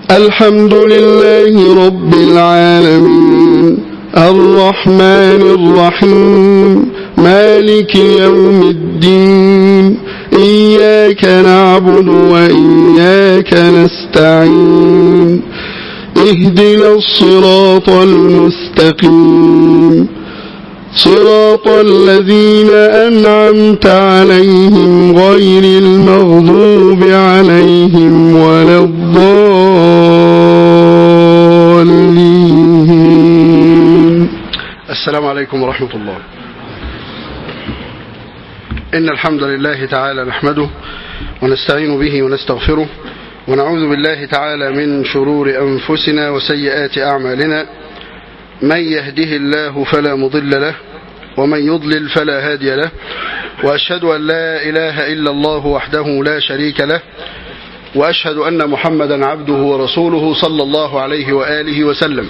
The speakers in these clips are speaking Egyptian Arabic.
الحمد لله رب العالمين الرحمن الرحيم مالك يوم الدين إياك نعبد وإياك نستعين اهدنا الصراط المستقيم صراط الذين أنعمت عليهم غير المغضوب عليهم ولا الضالين السلام عليكم ورحمة الله إن الحمد لله تعالى نحمده ونستعين به ونستغفره ونعوذ بالله تعالى من شرور أنفسنا وسيئات أعمالنا من يهده الله فلا مضل له ومن يضلل فلا هادي له وأشهد أن لا إله إلا الله وحده لا شريك له وأشهد أن محمدا عبده ورسوله صلى الله عليه وآله وسلم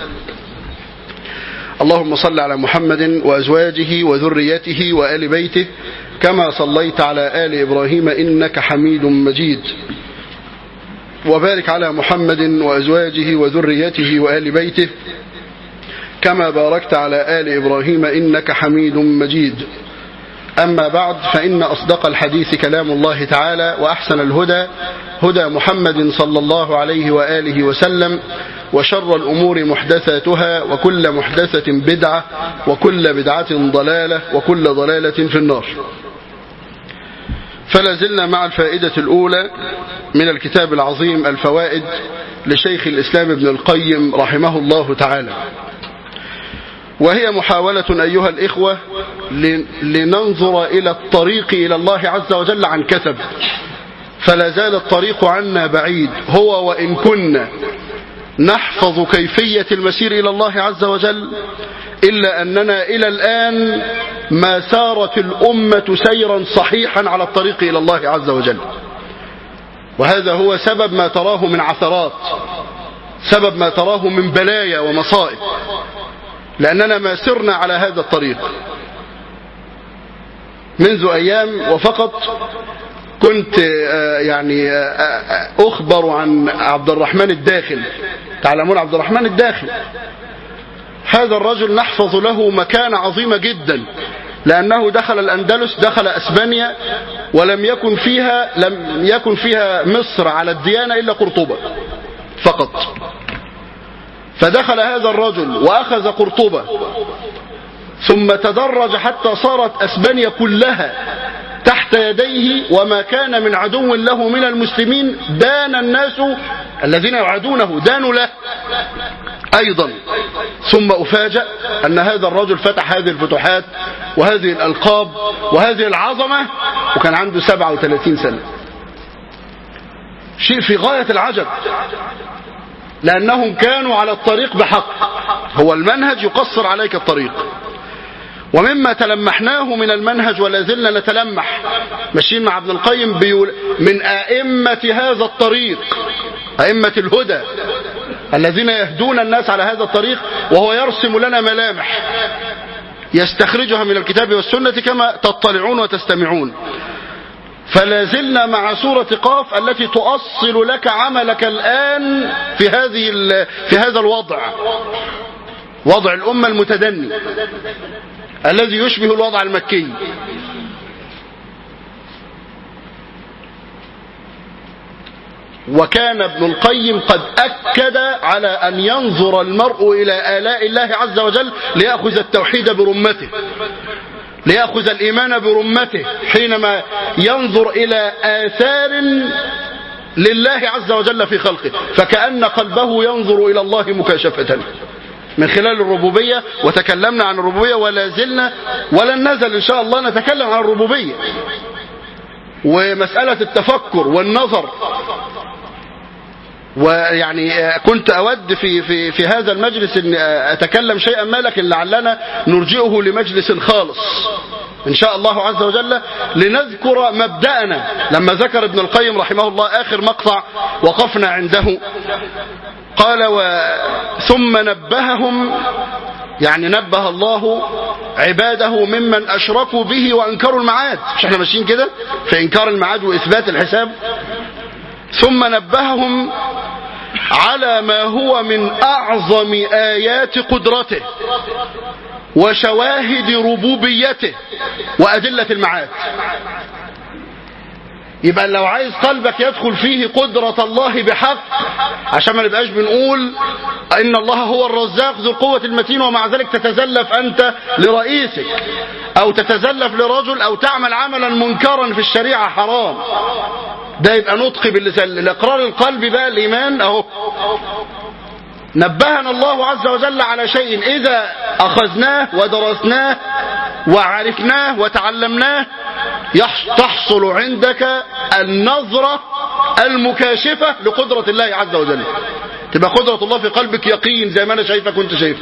اللهم صل على محمد وأزواجه وذريته وآل بيته كما صليت على آل إبراهيم إنك حميد مجيد وبارك على محمد وأزواجه وذريته وآل بيته كما باركت على آل إبراهيم إنك حميد مجيد أما بعد فإن أصدق الحديث كلام الله تعالى وأحسن الهدى هدى محمد صلى الله عليه وآله وسلم وشر الأمور محدثاتها وكل محدثة بدعة وكل بدعة ضلالة وكل ضلالة في النار فلا زلنا مع الفائدة الأولى من الكتاب العظيم الفوائد لشيخ الإسلام ابن القيم رحمه الله تعالى وهي محاولة أيها الإخوة لننظر إلى الطريق إلى الله عز وجل عن كثب فلا زال الطريق عنا بعيد هو وإن كنا نحفظ كيفية المسير إلى الله عز وجل إلا أننا إلى الآن ما سارت الأمة سيرا صحيحا على الطريق إلى الله عز وجل وهذا هو سبب ما تراه من عثرات سبب ما تراه من بلايا ومصائب لأننا ما سرنا على هذا الطريق منذ أيام وفقط كنت يعني أخبر عن عبد الرحمن الداخل تعلمون عبد الرحمن الداخل هذا الرجل نحفظ له مكانة عظيمة جدا لأنه دخل الأندلس دخل أسبانيا ولم يكن فيها لم يكن فيها مصر على الديانة إلا قرطبة فقط فدخل هذا الرجل وأخذ قرطبة ثم تدرج حتى صارت أسبانيا كلها تحت يديه وما كان من عدو له من المسلمين دان الناس الذين يعادونه دانوا له أيضا ثم أفاجأ أن هذا الرجل فتح هذه الفتوحات وهذه الألقاب وهذه العظمة وكان عنده 37 سنة شيء في غاية العجب لأنهم كانوا على الطريق بحق هو المنهج يقصر عليك الطريق ومما تلمحناه من المنهج ولا زلنا نتلمح ماشيين مع ابن القيم بيقول من أئمة هذا الطريق أئمة الهدى الذين يهدون الناس على هذا الطريق وهو يرسم لنا ملامح يستخرجها من الكتاب والسنة كما تطلعون وتستمعون فلا زلنا مع سورة قاف التي تؤصل لك عملك الآن في هذه في هذا الوضع وضع الأمة المتدني الذي يشبه الوضع المكي وكان ابن القيم قد أكد على أن ينظر المرء إلى آلاء الله عز وجل ليأخذ التوحيد برمته ليأخذ الإيمان برمته حينما ينظر إلى آثار لله عز وجل في خلقه فكأن قلبه ينظر إلى الله مكاشفة من خلال الربوبية وتكلمنا عن الربوبية ولا زلنا ولن نزل إن شاء الله نتكلم عن الربوبية ومسألة التفكر والنظر ويعني كنت أود في, في, في هذا المجلس أن أتكلم شيئا ما لكن لعلنا نرجئه لمجلس خالص إن شاء الله عز وجل لنذكر مبدأنا لما ذكر ابن القيم رحمه الله آخر مقطع وقفنا عنده قال و ثم نبههم يعني نبه الله عباده ممن أشركوا به وأنكروا المعاد مش احنا ماشيين كده في إنكار المعاد وإثبات الحساب ثم نبههم على على ما هو من أعظم آيات قدرته وشواهد ربوبيته وأدلة المعاد يبقى لو عايز قلبك يدخل فيه قدرة الله بحق عشان ما نبقاش بنقول إن الله هو الرزاق ذو القوة المتين ومع ذلك تتزلف أنت لرئيسك أو تتزلف لرجل أو تعمل عملا منكرا في الشريعة حرام ده يبقى نطق باللسان الإقرار القلب بقى الإيمان أهو نبهنا الله عز وجل على شيء إذا أخذناه ودرسناه وعرفناه وتعلمناه تحصل عندك النظرة المكاشفة لقدرة الله عز وجل تبقى قدرة الله في قلبك يقين زي ما أنا شايفك وانت شايفك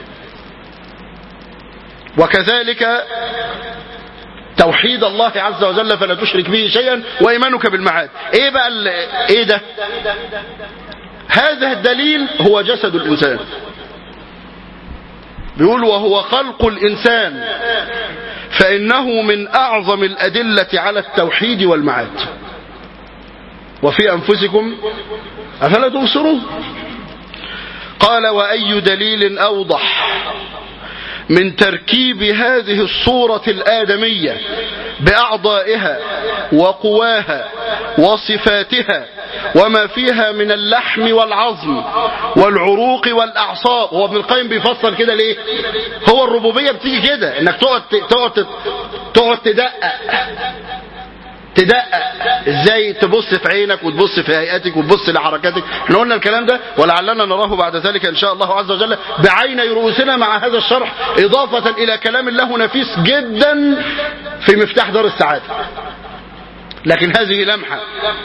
وكذلك توحيد الله عز وجل فلا تشرك به شيئا وإيمانك بالمعاد ايه بقى ايه ده هذا الدليل هو جسد الإنسان بيقول وهو خلق الإنسان فإنه من أعظم الأدلة على التوحيد والمعاد وفي أنفسكم أفلا تبصرون قال وأي دليل أوضح من تركيب هذه الصورة الآدمية بأعضائها وقواها وصفاتها وما فيها من اللحم والعظم والعروق والأعصاب هو ابن القيم بيفصل كده ليه هو الربوبية بتيجي كده انك تقعد تقعد تقعد تدقق تدقق ازاي تبص في عينك وتبص في هيئتك وتبص لحركاتك احنا قلنا الكلام ده ولعلنا نراه بعد ذلك ان شاء الله عز وجل بعيني رؤوسنا مع هذا الشرح اضافة الى كلام له نفيس جدا في مفتاح دار السعادة لكن هذه لمحة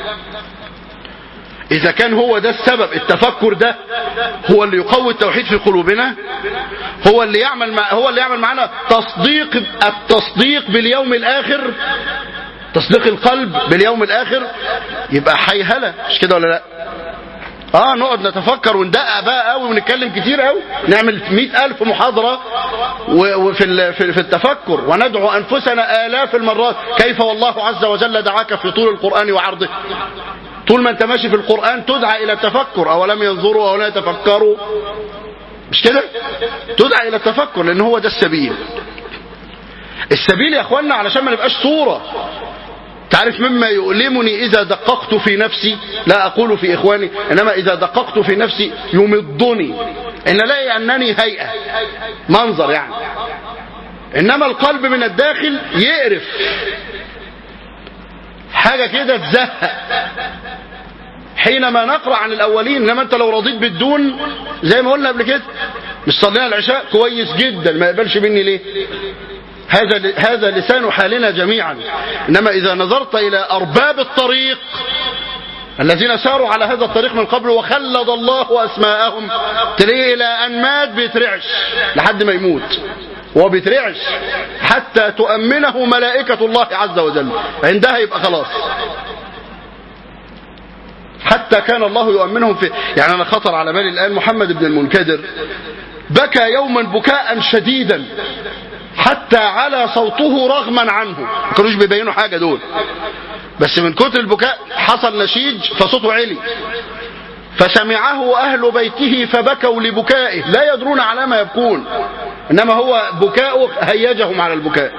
إذا كان هو ده السبب التفكر ده هو اللي يقوي التوحيد في قلوبنا هو اللي يعمل مع هو اللي يعمل معنا تصديق التصديق باليوم الآخر تصديق القلب باليوم الآخر يبقى حيهلة مش كده ولا لا اه نقعد نتفكر وندقق بقى قوي ونتكلم كتير قوي نعمل مئة ألف محاضرة وفي في التفكر وندعو أنفسنا آلاف المرات كيف والله عز وجل دعاك في طول القرآن وعرضه طول ما انت ماشي في القرآن تدعى إلى التفكر أولم ينظروا أو لا يتفكروا مش كده تدعى إلى التفكر لأن هو ده السبيل السبيل يا اخوانا علشان ما نبقاش صورة تعرف مما يؤلمني إذا دققت في نفسي لا أقول في إخواني إنما إذا دققت في نفسي يمضني إن الاقي أنني هيئة منظر يعني إنما القلب من الداخل يقرف حاجة كده تزهق حينما نقرأ عن الأولين إنما أنت لو رضيت بالدون زي ما قلنا قبل كده مش صلينا العشاء كويس جدا ما يقبلش مني ليه هذا هذا لسان حالنا جميعا انما اذا نظرت الى ارباب الطريق الذين ساروا على هذا الطريق من قبل وخلد الله اسماءهم تلاقيه الى ان مات بيترعش لحد ما يموت وهو بيترعش حتى تؤمنه ملائكة الله عز وجل عندها يبقى خلاص حتى كان الله يؤمنهم في يعني انا خطر على بالي الان محمد بن المنكدر بكى يوما بكاء شديدا حتى على صوته رغما عنه ما كانوش بيبينوا حاجة دول بس من كتر البكاء حصل نشيج فصوته علي فسمعه أهل بيته فبكوا لبكائه لا يدرون على ما يبكون إنما هو بكاؤه هيجهم على البكاء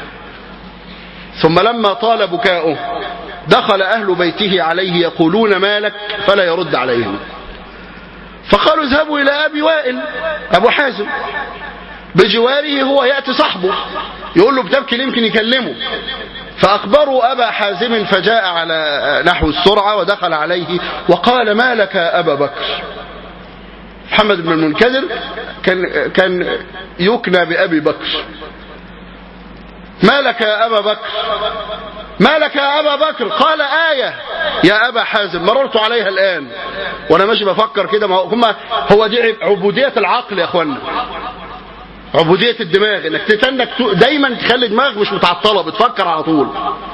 ثم لما طال بكاؤه دخل أهل بيته عليه يقولون ما لك فلا يرد عليهم فقالوا اذهبوا إلى أبي وائل أبو حازم بجواره هو يأتي صاحبه يقول له بتبكي يمكن يكلمه فأخبروا أبا حازم فجاء على نحو السرعة ودخل عليه وقال ما لك يا أبا بكر محمد بن المنكدر كان, كان يكنى بأبي بكر ما لك يا أبا بكر ما لك يا أبا بكر قال آية يا أبا حازم مررت عليها الآن وأنا ماشي بفكر كده هم هو دي عبودية العقل يا أخوانا عبودية الدماغ انك تتنك دايما تخلي دماغك مش متعطلة بتفكر على طول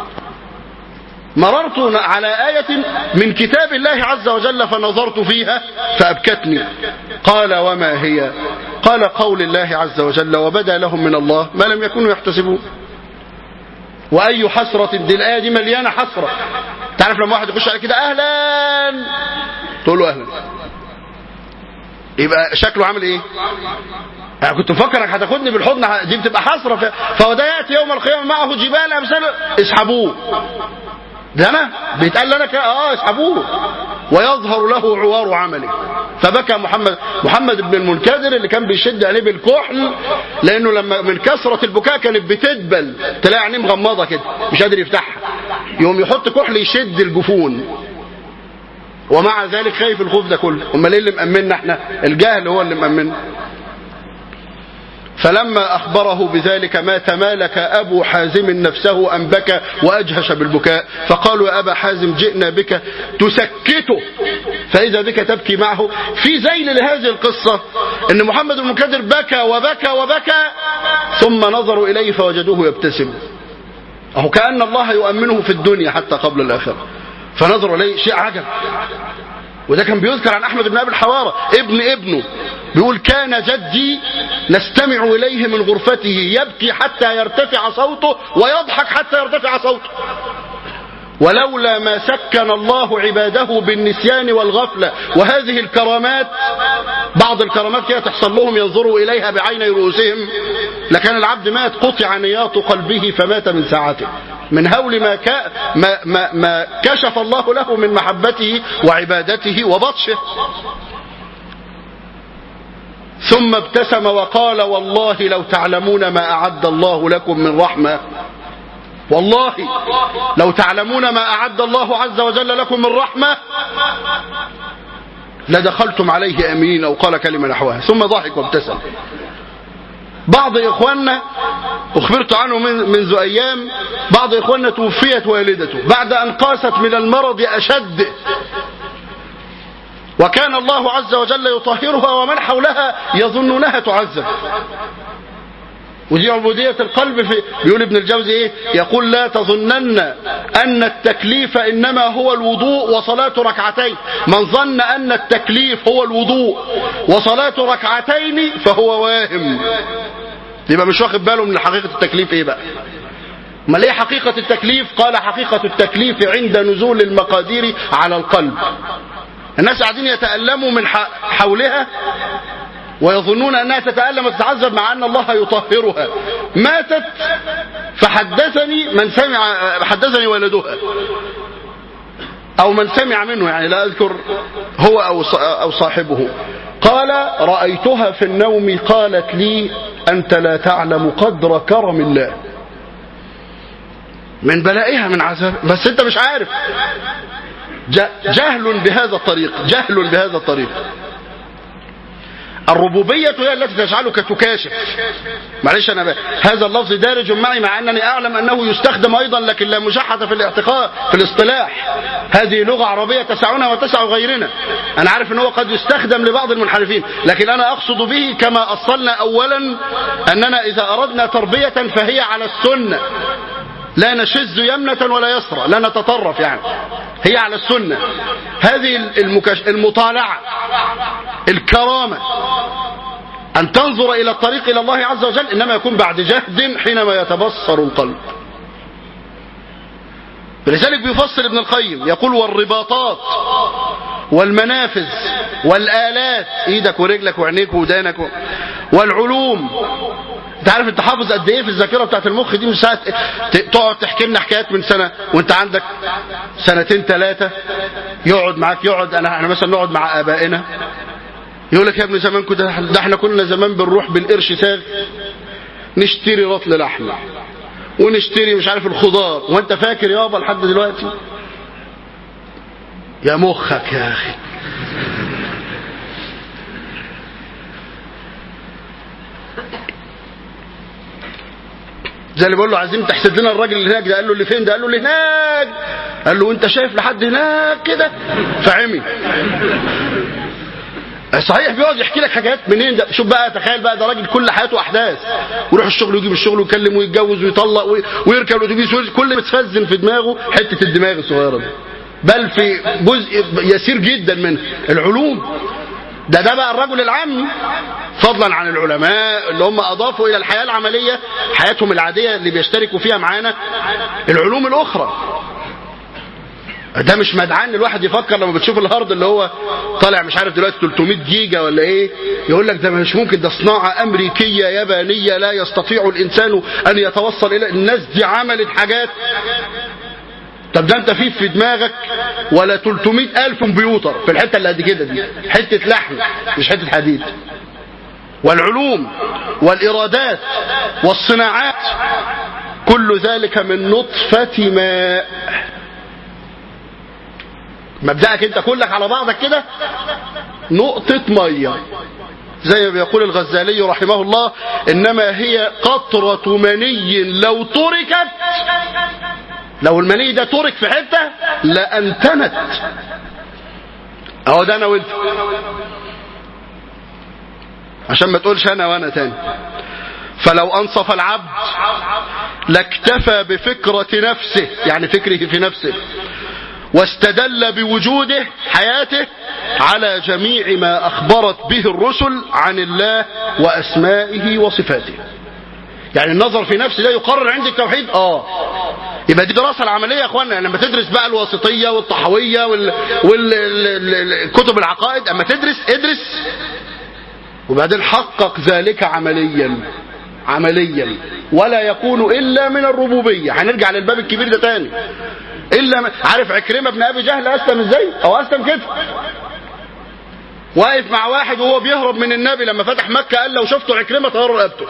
مررت على آية من كتاب الله عز وجل فنظرت فيها فأبكتني قال وما هي قال قول الله عز وجل وبدا لهم من الله ما لم يكونوا يحتسبون وأي حسرة دي الآية دي مليانة حسرة تعرف لما واحد يخش على كده أهلا تقول له أهلا يبقى شكله عامل ايه انا كنت مفكر انك هتاخدني بالحضن دي بتبقى حسره ف... فهو ده ياتي يوم القيامه معه جبال امثال اسحبوه ده انا بيتقال لنا كده اه اسحبوه ويظهر له عوار عمله فبكى محمد محمد بن المنكدر اللي كان بيشد عليه بالكحل لانه لما من كثره البكاء كانت بتدبل تلاقي عينيه مغمضه كده مش قادر يفتحها يقوم يحط كحل يشد الجفون ومع ذلك خايف الخوف ده كله امال ايه اللي مأمننا احنا الجهل هو اللي مأمننا فلما أخبره بذلك ما تمالك أبو حازم نفسه أن بكى وأجهش بالبكاء فقالوا يا أبا حازم جئنا بك تسكته فإذا بك تبكي معه في ذيل لهذه القصة أن محمد المكدر بكى وبكى وبكى ثم نظروا إليه فوجدوه يبتسم أهو كأن الله يؤمنه في الدنيا حتى قبل الآخرة فنظروا إليه شيء عجب وده كان بيذكر عن احمد بن ابي الحوارى ابن ابنه بيقول كان جدي نستمع اليه من غرفته يبكي حتى يرتفع صوته ويضحك حتى يرتفع صوته ولولا ما سكن الله عباده بالنسيان والغفلة وهذه الكرامات بعض الكرامات كده تحصل لهم ينظروا إليها بعين رؤوسهم لكان العبد مات قطع نياط قلبه فمات من ساعته من هول ما, ك... ما, ما, ما كشف الله له من محبته وعبادته وبطشه ثم ابتسم وقال والله لو تعلمون ما أعد الله لكم من رحمة والله لو تعلمون ما أعد الله عز وجل لكم من رحمة لدخلتم عليه أمين أو قال كلمة نحوها ثم ضحك وابتسم بعض إخواننا أخبرت عنه من منذ أيام بعض إخواننا توفيت والدته بعد أن قاست من المرض أشد وكان الله عز وجل يطهرها ومن حولها يظنونها تعذب ودي عبودية القلب في بيقول ابن الجوزي ايه يقول لا تظنن ان التكليف انما هو الوضوء وصلاة ركعتين من ظن ان التكليف هو الوضوء وصلاة ركعتين فهو واهم يبقى مش واخد باله من حقيقة التكليف ايه بقى ما ليه حقيقة التكليف قال حقيقة التكليف عند نزول المقادير على القلب الناس قاعدين يتألموا من حولها ويظنون أنها تتألم وتتعذب مع أن الله يطهرها ماتت فحدثني من سمع حدثني والدها أو من سمع منه يعني لا أذكر هو أو أو صاحبه قال رأيتها في النوم قالت لي أنت لا تعلم قدر كرم الله من بلائها من عذاب بس أنت مش عارف جهل بهذا الطريق جهل بهذا الطريق الربوبية هي التي تجعلك تكاشف معلش أنا بقى. هذا اللفظ دارج معي مع أنني أعلم أنه يستخدم أيضا لكن لا مجحة في الاعتقاد في الاصطلاح هذه لغة عربية تسعنا وتسع غيرنا أنا عارف أنه قد يستخدم لبعض المنحرفين لكن أنا أقصد به كما أصلنا أولا أننا إذا أردنا تربية فهي على السنة لا نشز يمنة ولا يسرى لا نتطرف يعني هي على السنة هذه المكش... المطالعة الكرامة أن تنظر إلى الطريق إلى الله عز وجل إنما يكون بعد جهد حينما يتبصر القلب لذلك بيفسر ابن القيم يقول والرباطات والمنافذ والآلات ايدك ورجلك وعينيك ودانك والعلوم انت عارف انت حافظ قد ايه في الذاكره بتاعت المخ دي من ساعه تقعد تحكي لنا حكايات من سنه وانت عندك سنتين ثلاثه يقعد معاك يقعد انا احنا مثلا نقعد مع ابائنا يقول لك يا ابن زمان كده ده احنا كنا زمان بنروح بالقرش ساغ نشتري رطل لحمه ونشتري مش عارف الخضار وانت فاكر يابا لحد دلوقتي يا مخك يا اخي زي اللي بيقول له عايزين تحسد لنا الراجل اللي هناك ده قال له اللي فين ده قال له اللي هناك قال له انت شايف لحد هناك كده فعمي صحيح بيقعد يحكي لك حاجات منين ده شوف بقى تخيل بقى ده راجل كل حياته احداث ويروح الشغل ويجي من الشغل ويكلم ويتجوز ويطلق ويركب الاتوبيس كل ما تفزن في دماغه حته الدماغ الصغيره دي بل في جزء يسير جدا من العلوم ده ده بقى الرجل العام فضلا عن العلماء اللي هم اضافوا الى الحياه العمليه حياتهم العاديه اللي بيشتركوا فيها معانا العلوم الاخرى ده مش مدعان الواحد يفكر لما بتشوف الهارد اللي هو طالع مش عارف دلوقتي 300 جيجا ولا ايه يقول لك ده مش ممكن ده صناعة امريكية يابانية لا يستطيع الانسان ان يتوصل الى الناس دي عملت حاجات طب ده انت في في دماغك ولا 300 الف كمبيوتر في الحتة اللي قد كده دي حتة لحم مش حتة حديد والعلوم والإرادات والصناعات كل ذلك من نطفة ماء مبدأك انت كلك على بعضك كده نقطة مية زي ما بيقول الغزالي رحمه الله انما هي قطرة مني لو تركت لو المني ده ترك في حتة لأنتنت اهو ده انا وانت عشان ما تقولش انا وانا تاني فلو انصف العبد لاكتفى بفكرة نفسه يعني فكره في نفسه واستدل بوجوده حياته على جميع ما أخبرت به الرسل عن الله وأسمائه وصفاته يعني النظر في نفسه ده يقرر عند التوحيد اه يبقى دي دراسة العملية يا اخوانا يعني لما تدرس بقى الواسطية والطحوية وال... والكتب العقائد اما تدرس ادرس وبعدين حقق ذلك عمليا عمليا ولا يكون الا من الربوبية هنرجع للباب الكبير ده تاني الا من... عارف عكرمة بن ابي جهل اسلم ازاي او اسلم كده واقف مع واحد وهو بيهرب من النبي لما فتح مكة قال لو شفته عكرمة طيروا رقبته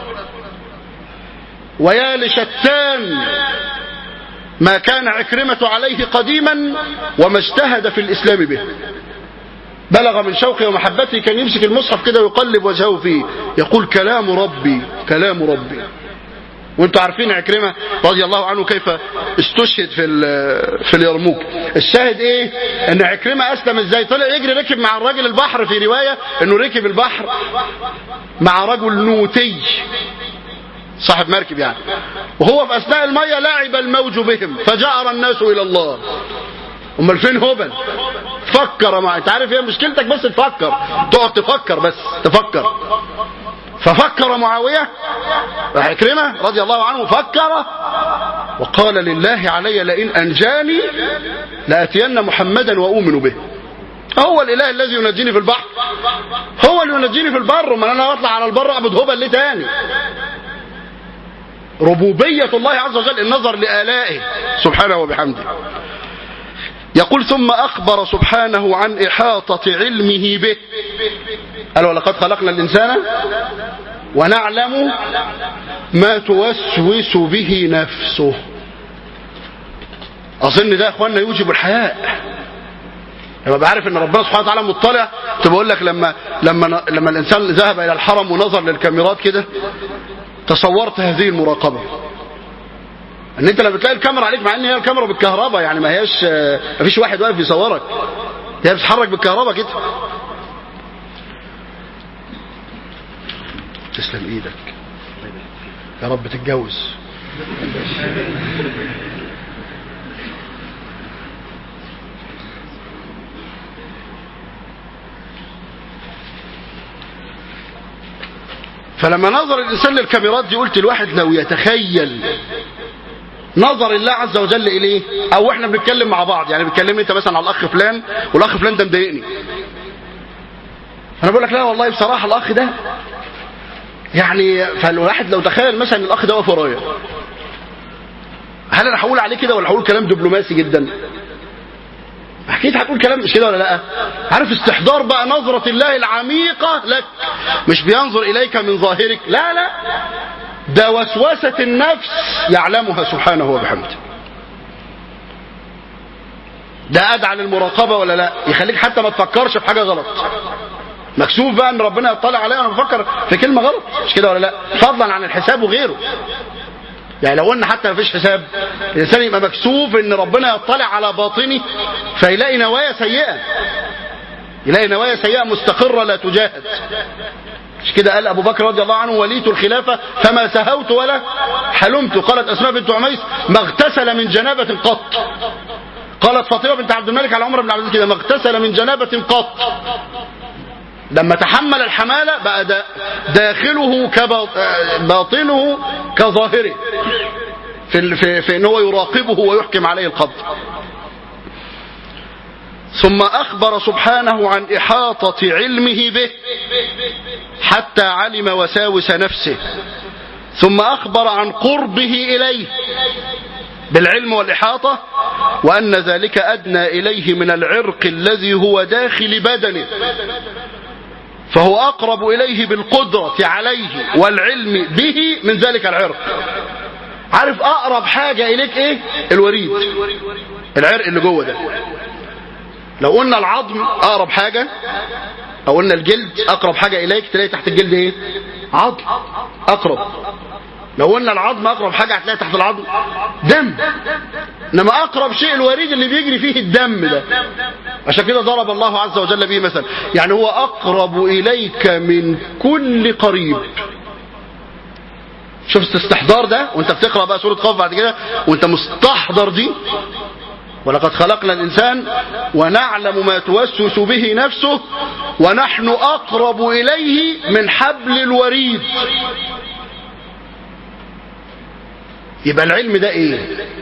ويا لشتان ما كان عكرمة عليه قديما وما اجتهد في الإسلام به بلغ من شوقه ومحبته كان يمسك المصحف كده ويقلب وجهه فيه يقول كلام ربي كلام ربي وانتوا عارفين عكرمة رضي الله عنه كيف استشهد في في اليرموك الشاهد ايه ان عكرمة اسلم ازاي طلع يجري ركب مع الراجل البحر في رواية انه ركب البحر مع رجل نوتي صاحب مركب يعني وهو في اثناء المية لعب الموج بهم فجأر الناس الى الله امال فين هبل فكر مع انت عارف ايه مشكلتك بس تفكر تقعد تفكر بس تفكر ففكر معاوية عكرمة رضي الله عنه فكر وقال لله علي لئن أنجاني لأتين محمدا وأؤمن به هو الإله الذي ينجيني في البحر هو اللي ينجيني في البر وما أنا أطلع على البر أعبد هبل ليه تاني ربوبية الله عز وجل النظر لآلائه سبحانه وبحمده يقول ثم أخبر سبحانه عن إحاطة علمه به قال ولقد خلقنا الإنسان ونعلم ما توسوس به نفسه أظن ده يا أخوانا يوجب الحياء لما بعرف ان ربنا سبحانه وتعالى مطلع تقول لك لما لما لما الانسان ذهب الى الحرم ونظر للكاميرات كده تصورت هذه المراقبه ان انت لما بتلاقي الكاميرا عليك مع ان هي الكاميرا بالكهرباء يعني ما هياش ما فيش واحد واقف يصورك هي بتتحرك بالكهرباء كده تسلم ايدك يا رب تتجوز فلما نظر الانسان للكاميرات دي قلت الواحد لو يتخيل نظر الله عز وجل اليه او احنا بنتكلم مع بعض يعني بتكلمني انت مثلا على الاخ فلان والاخ فلان ده مضايقني انا بقول لك لا والله بصراحه الاخ ده يعني فالواحد لو تخيل مثلا الاخ ده واقف ورايا هل انا هقول عليه كده ولا هقول كلام دبلوماسي جدا اكيد هتقول كلام مش كده ولا لا عارف استحضار بقى نظرة الله العميقة لك مش بينظر اليك من ظاهرك لا لا ده وسوسة النفس يعلمها سبحانه وبحمده ده ادعى للمراقبة ولا لا يخليك حتى ما تفكرش في حاجة غلط مكسوف بقى ان ربنا يطلع عليا وانا بفكر في كلمة غلط مش كده ولا لا فضلا عن الحساب وغيره يعني لو قلنا حتى ما فيش حساب الانسان يبقى مكسوف ان ربنا يطلع على باطنه فيلاقي نوايا سيئة يلاقي نوايا سيئة مستقرة لا تجاهد مش كده قال ابو بكر رضي الله عنه وليت الخلافة فما سهوت ولا حلمت قالت اسماء بنت عميس ما اغتسل من جنابة قط قالت فاطمة بنت عبد الملك على عمر بن عبد العزيز كده ما اغتسل من جنابة قط لما تحمل الحمالة بقى دا داخله كباطنه كظاهره في, في, في ان هو يراقبه ويحكم عليه القبض ثم أخبر سبحانه عن إحاطة علمه به حتى علم وساوس نفسه ثم أخبر عن قربه إليه بالعلم والإحاطة وأن ذلك أدنى إليه من العرق الذي هو داخل بدنه فهو أقرب إليه بالقدرة عليه والعلم به من ذلك العرق عارف أقرب حاجة إليك إيه الوريد العرق اللي جوه ده لو قلنا العظم أقرب حاجة أو قلنا الجلد أقرب حاجة إليك تلاقي تحت الجلد إيه عظم أقرب لو قلنا العظم أقرب حاجة هتلاقي تحت العظم دم إنما أقرب شيء الوريد اللي بيجري فيه الدم ده عشان كده ضرب الله عز وجل به مثلا يعني هو أقرب إليك من كل قريب شوف استحضار ده وانت بتقرأ بقى سورة قاف بعد كده وانت مستحضر دي ولقد خلقنا الإنسان ونعلم ما توسوس به نفسه ونحن أقرب إليه من حبل الوريد يبقى العلم ده ايه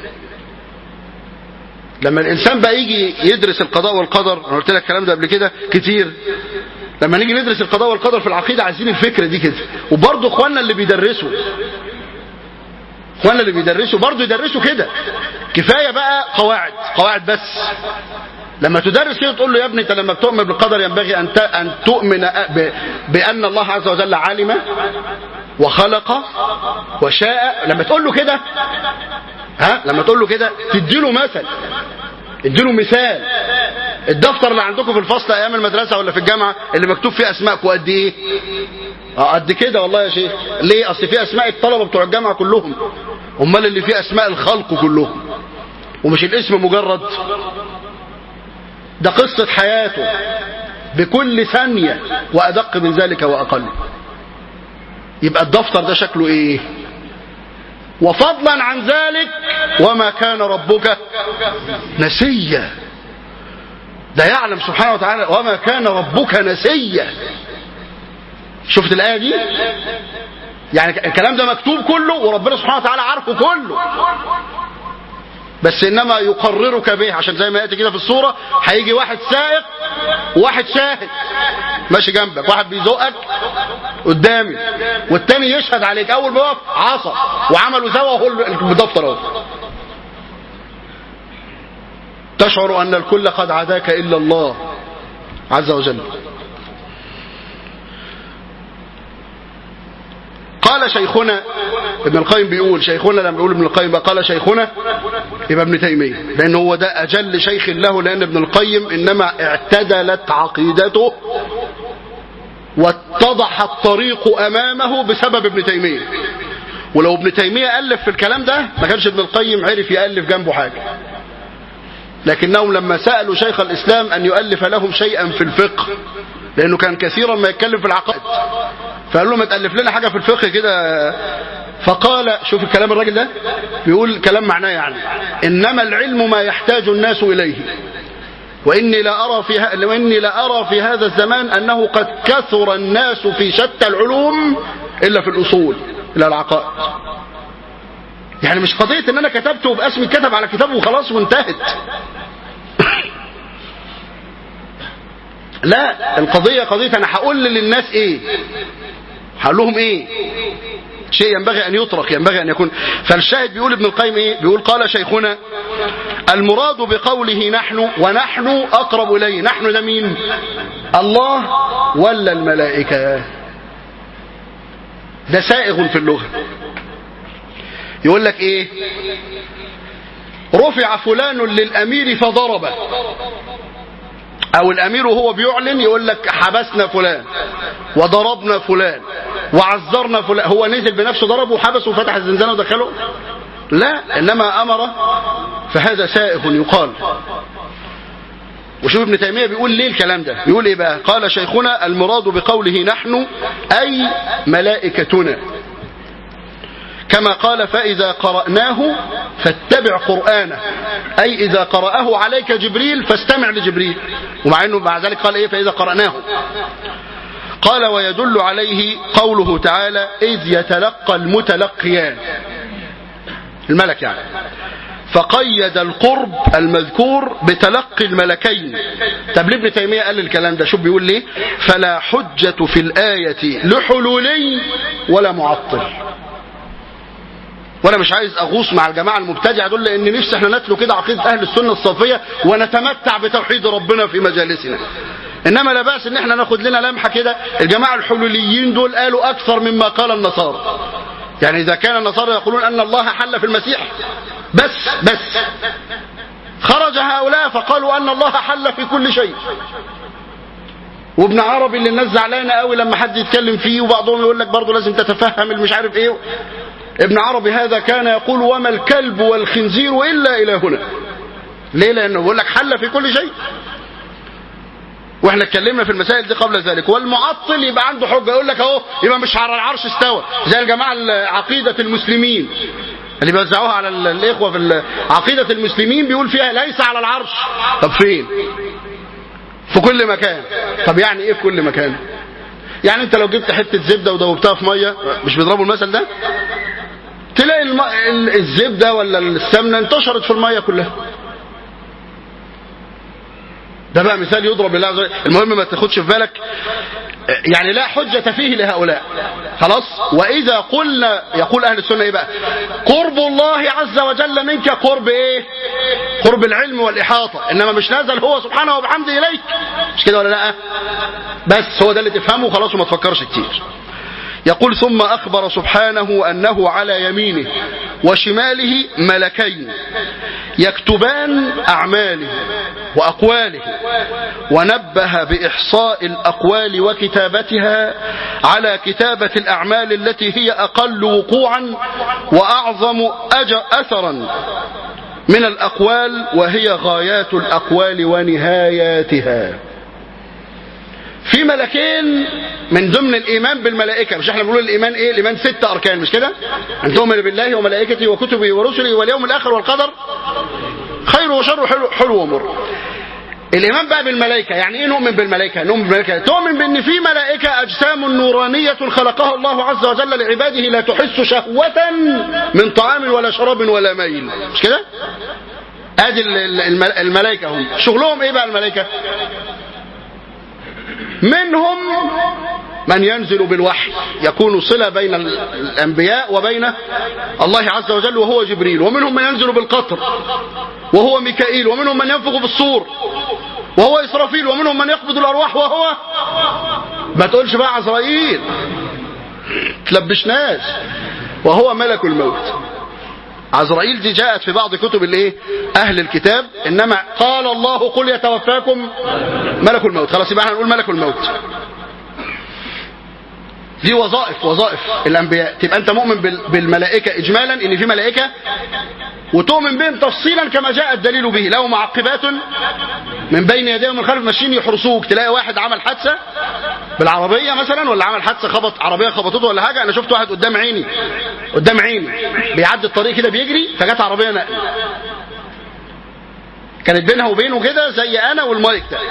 لما الانسان بقى يجي يدرس القضاء والقدر انا قلت لك الكلام ده قبل كده كتير لما نيجي ندرس القضاء والقدر في العقيده عايزين الفكره دي كده وبرضه اخواننا اللي بيدرسوا اخواننا اللي بيدرسوا برضه يدرسوا كده كفايه بقى قواعد قواعد بس لما تدرس كده تقول له يا ابني انت لما بتؤمن بالقدر ينبغي ان ان تؤمن بان الله عز وجل علم وخلق وشاء لما تقول له كده ها لما تقول له كده تديله مثل اديله مثال الدفتر اللي عندكم في الفصل ايام المدرسه ولا في الجامعه اللي مكتوب فيه اسماءكم قد ايه اه قد كده والله يا شيخ ليه اصل فيه اسماء الطلبه بتوع الجامعه كلهم امال اللي فيه اسماء الخلق كلهم ومش الاسم مجرد ده قصه حياته بكل ثانيه وادق من ذلك واقل يبقى الدفتر ده شكله ايه وفضلا عن ذلك وما كان ربك نسيا ده يعلم سبحانه وتعالى وما كان ربك نسيا شفت الآية دي يعني الكلام ده مكتوب كله وربنا سبحانه وتعالى عارفه كله بس انما يقررك به عشان زي ما ياتي كده في الصوره هيجي واحد سائق وواحد شاهد ماشي جنبك واحد بيزقك قدامي والتاني يشهد عليك اول ما يقف عصا وعملوا سوا وهو المدفتر اهو تشعر ان الكل قد عداك الا الله عز وجل قال شيخنا ابن القيم بيقول شيخنا لما بيقول ابن القيم قال شيخنا يبقى ابن تيمية لأن هو ده أجل شيخ له لأن ابن القيم إنما اعتدلت عقيدته واتضح الطريق أمامه بسبب ابن تيمية ولو ابن تيمية ألف في الكلام ده ما كانش ابن القيم عرف يألف جنبه حاجة لكنهم لما سألوا شيخ الإسلام أن يؤلف لهم شيئا في الفقه لأنه كان كثيرا ما يتكلم في العقائد فقال له ما تألف لنا حاجة في الفقه كده فقال شوف الكلام الراجل ده بيقول كلام معناه يعني إنما العلم ما يحتاج الناس إليه وإني لا أرى في ه... وإني لا أرى في هذا الزمان أنه قد كثر الناس في شتى العلوم إلا في الأصول إلى العقائد يعني مش قضية إن أنا كتبته وبقى اسمي كتب على كتابه وخلاص وانتهت لا القضية قضية أنا هقول للناس إيه هقول لهم إيه شيء ينبغي أن يطرق ينبغي أن يكون فالشاهد بيقول ابن القيم إيه بيقول قال شيخنا المراد بقوله نحن ونحن أقرب إليه نحن ده مين الله ولا الملائكة ده سائغ في اللغة يقول لك إيه رفع فلان للأمير فضربه او الامير وهو بيعلن يقول لك حبسنا فلان وضربنا فلان وعذرنا فلان هو نزل بنفسه ضربه وحبسه وفتح الزنزانه ودخله لا انما امر فهذا سائغ يقال وشوف ابن تيميه بيقول ليه الكلام ده بيقول ايه بقى قال شيخنا المراد بقوله نحن اي ملائكتنا كما قال فإذا قرأناه فاتبع قرآنه أي إذا قرأه عليك جبريل فاستمع لجبريل ومع أنه بعد ذلك قال إيه فإذا قرأناه قال ويدل عليه قوله تعالى إذ يتلقى المتلقيان الملك يعني فقيد القرب المذكور بتلقي الملكين طب ليه ابن تيمية قال الكلام ده شوف بيقول ليه فلا حجة في الآية لحلولي ولا معطل وانا مش عايز اغوص مع الجماعه المبتدعه دول لان نفسي احنا نتلو كده عقيده اهل السنه الصافيه ونتمتع بتوحيد ربنا في مجالسنا انما لا باس ان احنا ناخد لنا لمحه كده الجماعه الحلوليين دول قالوا اكثر مما قال النصارى يعني اذا كان النصارى يقولون ان الله حل في المسيح بس بس خرج هؤلاء فقالوا ان الله حل في كل شيء وابن عربي اللي الناس زعلانه قوي لما حد يتكلم فيه وبعضهم يقول لك برضه لازم تتفهم المش عارف ايه ابن عربي هذا كان يقول وما الكلب والخنزير الا الى هنا ليه لانه بيقول لك حل في كل شيء واحنا اتكلمنا في المسائل دي قبل ذلك والمعطل يبقى عنده حجه يقول لك اهو يبقى مش على العرش استوى زي الجماعه عقيده المسلمين اللي بيوزعوها على الاخوه في عقيده المسلمين بيقول فيها ليس على العرش طب فين في كل مكان طب يعني ايه في كل مكان يعني انت لو جبت حته زبده ودوبتها في ميه مش بيضربوا المثل ده تلاقي الم... الزبده ولا السمنه انتشرت في الميه كلها ده بقى مثال يضرب لله عز وجل المهم ما تاخدش في بالك يعني لا حجة فيه لهؤلاء خلاص وإذا قلنا يقول أهل السنة إيه بقى قرب الله عز وجل منك قرب إيه قرب العلم والإحاطة إنما مش نازل هو سبحانه وبحمده إليك مش كده ولا لا بس هو ده اللي تفهمه خلاص وما تفكرش كتير يقول ثم أخبر سبحانه أنه على يمينه وشماله ملكين يكتبان أعماله وأقواله ونبه بإحصاء الأقوال وكتابتها على كتابة الأعمال التي هي أقل وقوعا وأعظم أثرا من الأقوال وهي غايات الأقوال ونهاياتها في ملكين من ضمن الايمان بالملائكه مش احنا بنقول الايمان ايه الايمان ست اركان مش كده ان تؤمن بالله وملائكته وكتبه ورسله واليوم الاخر والقدر خير وشر حلو, حلو ومر الايمان بقى بالملائكه يعني ايه نؤمن بالملائكه نؤمن بالملائكه تؤمن بان في ملائكه اجسام نورانيه خلقها الله عز وجل لعباده لا تحس شهوه من طعام ولا شراب ولا ميل مش كده ادي الملائكه هم شغلهم ايه بقى الملائكه منهم من ينزل بالوحي يكون صلة بين الأنبياء وبين الله عز وجل وهو جبريل ومنهم من ينزل بالقطر وهو ميكائيل ومنهم من ينفخ بالصور وهو إسرافيل ومنهم من يقبض الأرواح وهو ما تقولش بقى عزرائيل تلبشناش وهو ملك الموت عزرائيل دي جاءت في بعض كتب الايه اهل الكتاب انما قال الله قل يتوفاكم ملك الموت خلاص يبقى احنا نقول ملك الموت دي وظائف وظائف الانبياء تبقى انت مؤمن بالملائكه اجمالا ان في ملائكه وتؤمن بهم تفصيلا كما جاء الدليل به له معقبات من بين يديه ومن خلف ماشيين يحرسوك تلاقي واحد عمل حادثه بالعربيه مثلا ولا عمل حادثه خبط عربيه خبطته ولا حاجه انا شفت واحد قدام عيني قدام عيني بيعدي الطريق كده بيجري فجت عربيه نقل كانت بينها وبينه كده زي انا والمايك ده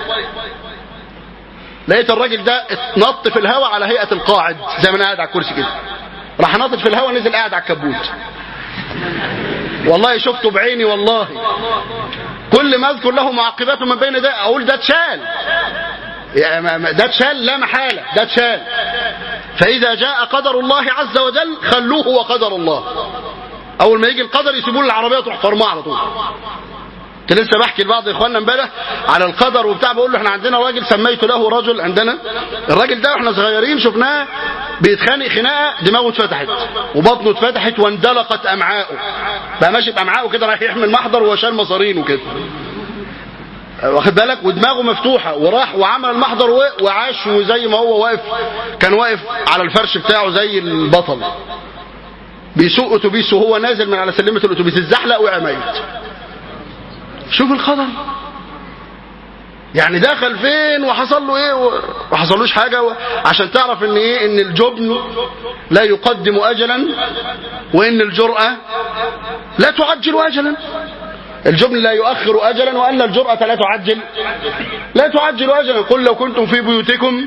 لقيت الراجل ده نط في الهواء على هيئه القاعد زي ما انا قاعد على الكرسي كده راح نطت في الهواء نزل قاعد على الكبوت والله شفته بعيني والله كل ما اذكر له معقبات من بين ده اقول ده اتشال ده اتشال لا محالة ده اتشال فإذا جاء قدر الله عز وجل خلوه وقدر الله أول ما يجي القدر يسيبوا العربية تروح فرماه على طول كنت لسه بحكي لبعض اخواننا امبارح على القدر وبتاع بقول له احنا عندنا راجل سميت له رجل عندنا الراجل ده واحنا صغيرين شفناه بيتخانق خناقه دماغه اتفتحت وبطنه اتفتحت واندلقت امعاؤه بقى ماشي بامعاؤه كده رايح يحمل محضر وهو شال مصارينه كده واخد بالك ودماغه مفتوحه وراح وعمل المحضر وعاش وزي ما هو واقف كان واقف على الفرش بتاعه زي البطل بيسوق اتوبيس وهو نازل من على سلمه الاتوبيس الزحلق وقع ميت شوف القدر يعني دخل فين وحصل له ايه وحصلوش حاجه و... عشان تعرف ان ايه ان الجبن لا يقدم اجلا وان الجرأة لا تعجل اجلا الجبن لا يؤخر اجلا وان الجرأة لا تعجل لا تعجل اجلا قل لو كنتم في بيوتكم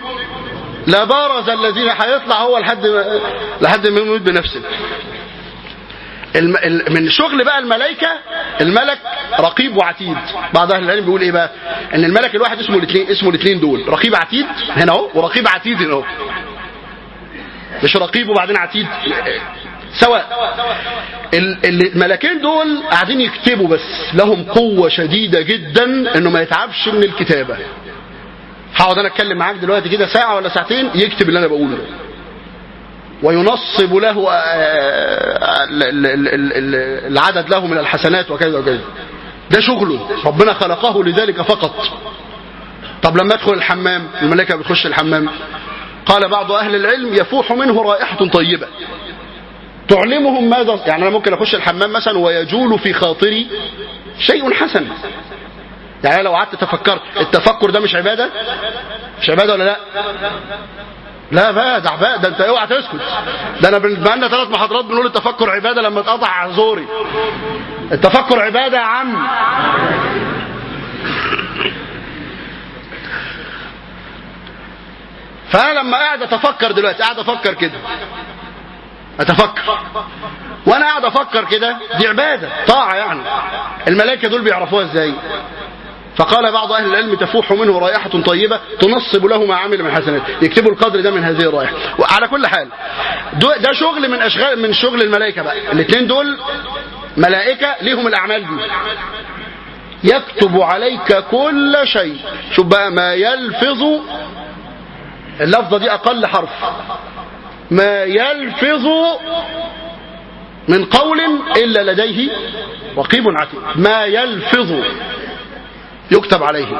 لبارز الذين هيطلع هو لحد ما لحد ما يموت بنفسه الم... ال... من شغل بقى الملائكة الملك رقيب وعتيد بعض أهل العلم بيقول إيه بقى إن الملك الواحد اسمه الاثنين اسمه الاثنين دول رقيب عتيد هنا أهو ورقيب عتيد هنا أهو مش رقيب وبعدين عتيد سواء الملكين دول قاعدين يكتبوا بس لهم قوة شديدة جدا انه ما يتعبش من الكتابة هقعد انا اتكلم معاك دلوقتي كده ساعة ولا ساعتين يكتب اللي انا بقوله ده وينصب له العدد له من الحسنات وكذا وكذا ده شغله ربنا خلقه لذلك فقط طب لما ادخل الحمام الملائكة بتخش الحمام قال بعض أهل العلم يفوح منه رائحة طيبة تعلمهم ماذا يعني أنا ممكن أخش الحمام مثلا ويجول في خاطري شيء حسن يعني لو قعدت تفكرت التفكر ده مش عبادة مش عبادة ولا لا لا بقى ده بقى ده انت اوعى تسكت ده انا بقالنا ثلاث محاضرات بنقول التفكر عباده لما اتقطع زوري التفكر عباده يا عم فانا لما قاعد اتفكر دلوقتي قاعد افكر كده اتفكر وانا قاعد افكر كده دي عباده طاعه يعني الملائكه دول بيعرفوها ازاي فقال بعض اهل العلم تفوح منه رائحه طيبه تنصب له ما عمل من حسنات يكتبوا القدر ده من هذه الرائحه وعلى كل حال ده شغل من اشغال من شغل الملائكه بقى الاثنين دول ملائكه ليهم الاعمال دي يكتب عليك كل شيء شوف بقى ما يلفظ اللفظه دي اقل حرف ما يلفظ من قول الا لديه رقيب عتيد ما يلفظ يكتب عليه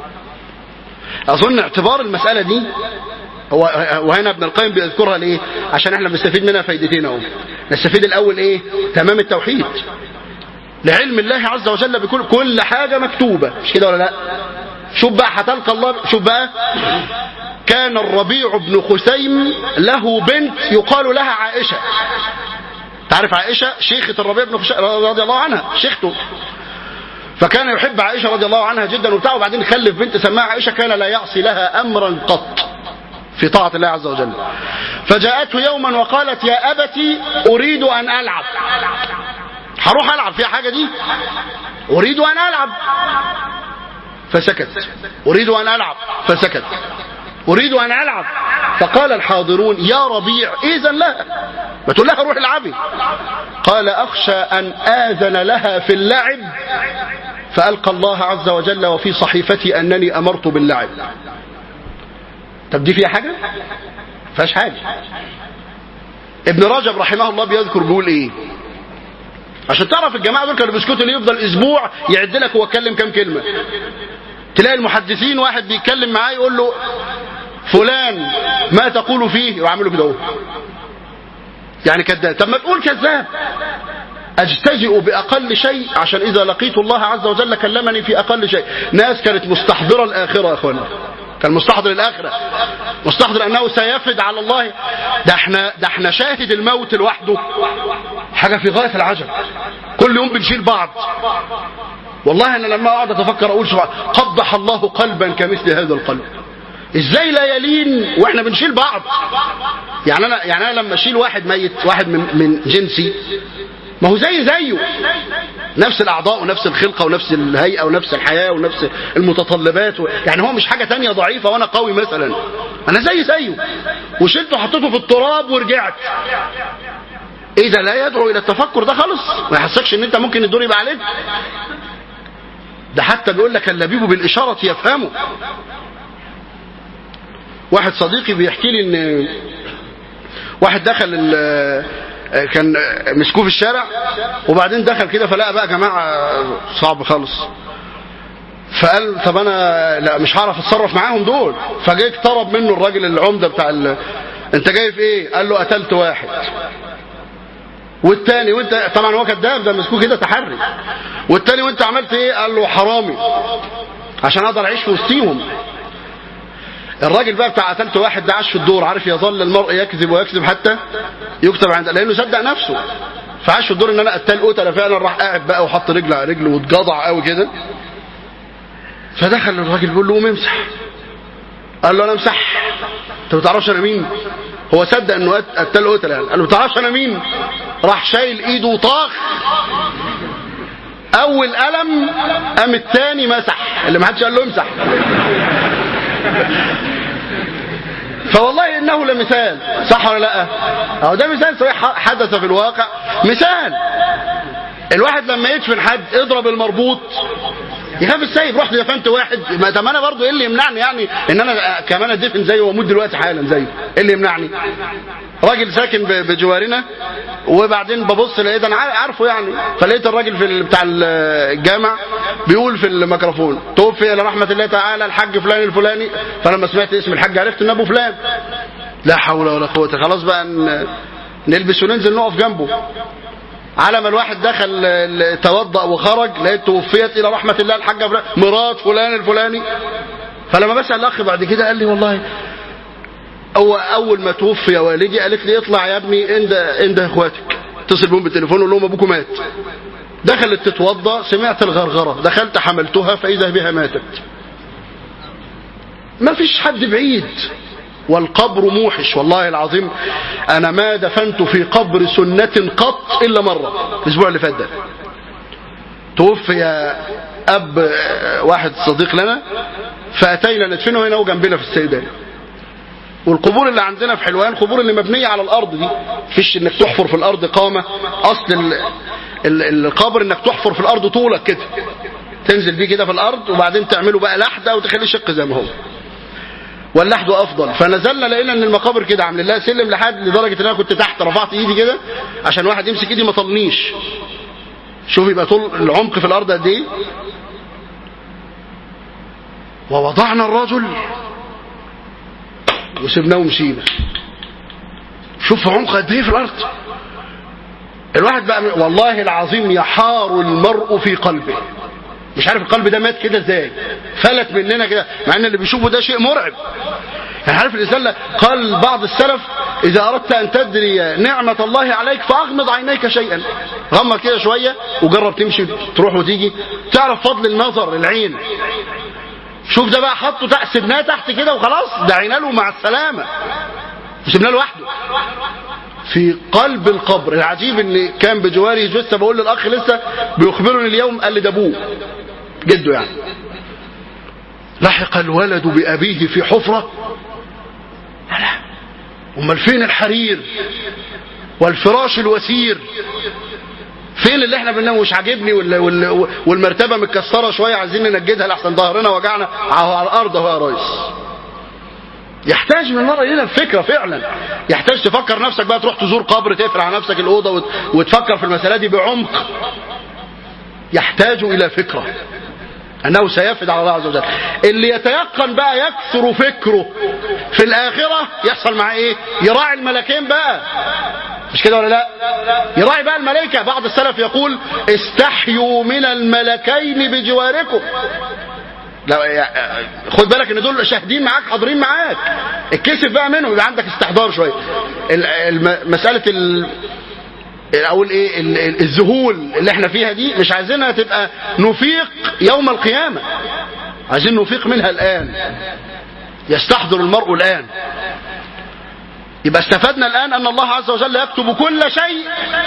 أظن اعتبار المسألة دي هو وهنا ابن القيم بيذكرها ليه عشان احنا بنستفيد منها فايدتين اهو نستفيد الاول ايه تمام التوحيد لعلم الله عز وجل بكل كل حاجة مكتوبة مش كده ولا لا شوف بقى هتلقى الله شوف بقى كان الربيع بن خثيم له بنت يقال لها عائشة تعرف عائشة شيخة الربيع بن خثيم رضي الله عنها شيخته فكان يحب عائشة رضي الله عنها جدا وبتاع وبعدين خلف بنت سماها عائشة كان لا يعصي لها أمرا قط في طاعة الله عز وجل فجاءته يوما وقالت يا أبتي أريد أن ألعب هروح ألعب فيها حاجة دي أريد أن ألعب فسكت أريد أن ألعب فسكت أريد أن ألعب فقال الحاضرون يا ربيع إذن لها ما تقول لها روح العبي قال أخشى أن آذن لها في اللعب فألقى الله عز وجل وفي صحيفتي أنني أمرت باللعب طب دي فيها حاجة فيهاش حاجة ابن رجب رحمه الله بيذكر بيقول ايه عشان تعرف الجماعة دول كانوا بيسكتوا ليه يفضل اسبوع يعد لك هو اتكلم كام كلمة تلاقي المحدثين واحد بيتكلم معاه يقول له فلان ما تقول فيه وعمله كده اهو يعني كذاب طب ما تقول كذاب اجتزئ باقل شيء عشان اذا لقيت الله عز وجل كلمني في اقل شيء ناس كانت مستحضره الاخره يا اخوانا كان مستحضر الاخره مستحضر انه سيفد على الله ده احنا ده احنا شاهد الموت لوحده حاجه في غايه العجب كل يوم بنشيل بعض والله انا لما اقعد اتفكر اقول سبحان قبح الله قلبا كمثل هذا القلب ازاي لا يلين واحنا بنشيل بعض يعني انا يعني انا لما اشيل واحد ميت واحد من من جنسي ما هو زي زيه نفس الاعضاء ونفس الخلقه ونفس الهيئه ونفس الحياه ونفس المتطلبات و... يعني هو مش حاجه تانية ضعيفه وانا قوي مثلا انا زي زيه وشلته حطيته في التراب ورجعت ايه ده لا يدعو الى التفكر ده خالص ما يحسكش ان انت ممكن الدور يبقى عليك ده حتى بيقول لك اللبيب بالاشاره يفهمه واحد صديقي بيحكي لي ان واحد دخل كان مسكوه في الشارع وبعدين دخل كده فلقى بقى جماعه صعب خالص فقال طب انا لا مش هعرف اتصرف معاهم دول فجاي اقترب منه الراجل العمده بتاع ال... انت جاي في ايه؟ قال له قتلت واحد والتاني وانت طبعا هو كذاب ده مسكوه كده تحري والتاني وانت عملت ايه؟ قال له حرامي عشان اقدر اعيش في وسطيهم الراجل بقى بتاع قتلت واحد ده عاش في الدور عارف يظل المرء يكذب ويكذب حتى يكتب عند لانه صدق نفسه فعاش في الدور ان انا قتال قتله فعلا راح قاعد بقى وحط رجل على رجل واتجضع قوي كده فدخل الراجل بيقول له قوم امسح قال له انا امسح انت ما تعرفش انا مين هو صدق انه قتال قتله يعني قال له ما تعرفش انا مين راح شايل ايده وطاخ اول قلم قام التاني مسح اللي ما حدش قال له امسح فوالله انه لمثال صح ولا لا اهو ده مثال صحيح حدث في الواقع مثال الواحد لما يدفن حد اضرب المربوط يخاف السيف رحت دفنت واحد ما طب انا برضه ايه اللي يمنعني يعني ان انا كمان ادفن زيه واموت دلوقتي حالا زيه ايه اللي يمنعني راجل ساكن ب- بجوارنا وبعدين ببص لقيت انا عار- عارفه يعني فلقيت الراجل في ال- بتاع ال- الجامع بيقول في الميكروفون توفي الى رحمه الله تعالى الحاج فلان الفلاني فلما سمعت اسم الحاج عرفت ان ابو فلان لا حول ولا قوه خلاص بقى ن- نلبس وننزل نقف جنبه على ما الواحد دخل ال- توضأ وخرج لقيت توفيت الى رحمه الله الحاجه فلان مرات فلان الفلاني فلما بسال الاخ بعد كده قال لي والله هو اول ما توفي والدي قالت لي اطلع يا ابني عند عند اخواتك اتصل بهم بالتليفون وقول لهم ابوكم مات دخلت تتوضا سمعت الغرغره دخلت حملتها فاذا بها ماتت ما فيش حد بعيد والقبر موحش والله العظيم انا ما دفنت في قبر سنه قط الا مره الاسبوع اللي فات ده توفي اب واحد صديق لنا فاتينا ندفنه هنا وجنبنا في السيدان والقبور اللي عندنا في حلوان قبور اللي مبنيه على الارض دي مفيش انك تحفر في الارض قامه اصل ال... ال... القبر انك تحفر في الارض طولك كده تنزل بيه كده في الارض وبعدين تعمله بقى لحده وتخليه شق زي ما هو واللحد افضل فنزلنا لقينا ان المقابر كده عامل لها سلم لحد لدرجه ان انا كنت تحت رفعت ايدي كده عشان واحد يمسك ايدي ما طلنيش شوف يبقى طول العمق في الارض قد ايه ووضعنا الرجل وسبناه ومشينا شوف عمق قد ايه في الارض الواحد بقى والله العظيم يحار المرء في قلبه مش عارف القلب ده مات كده ازاي فلت مننا كده مع ان اللي بيشوفه ده شيء مرعب يعني عارف الانسان قال بعض السلف اذا اردت ان تدري نعمه الله عليك فاغمض عينيك شيئا غمض كده شويه وجرب تمشي تروح وتيجي تعرف فضل النظر العين شوف ده بقى حطه تحت سبناه تحت كده وخلاص دعينا له مع السلامه وسبناه لوحده في قلب القبر العجيب ان كان بجواري لسه بقول للاخ لسه بيخبرني اليوم قال لي ده ابوه جده يعني لحق الولد بابيه في حفره لا امال فين الحرير والفراش الوسير فين اللي احنا بننام مش عاجبني وال- وال- والمرتبه متكسره شويه عايزين ننجدها لحسن ظهرنا وجعنا على الارض اهو يا ريس يحتاج من المرة إلى الفكرة فعلا يحتاج تفكر نفسك بقى تروح تزور قبر تقفل على نفسك الأوضة وت- وتفكر في المسألة دي بعمق يحتاج إلى فكرة أنه سيفد على الله عز وجل اللي يتيقن بقى يكثر فكره في الآخرة يحصل معاه إيه يراعي الملكين بقى مش كده ولا لا يراعي بقى الملائكة بعض السلف يقول استحيوا من الملكين بجواركم لا يا- خد بالك ان دول شاهدين معاك حاضرين معاك اتكسف بقى منهم يبقى عندك استحضار شويه ال- الم- مساله ال اقول ايه ال- ال- الذهول اللي احنا فيها دي مش عايزينها تبقى نفيق يوم القيامه عايزين نفيق منها الان يستحضر المرء الان يبقى استفدنا الان ان الله عز وجل يكتب كل شيء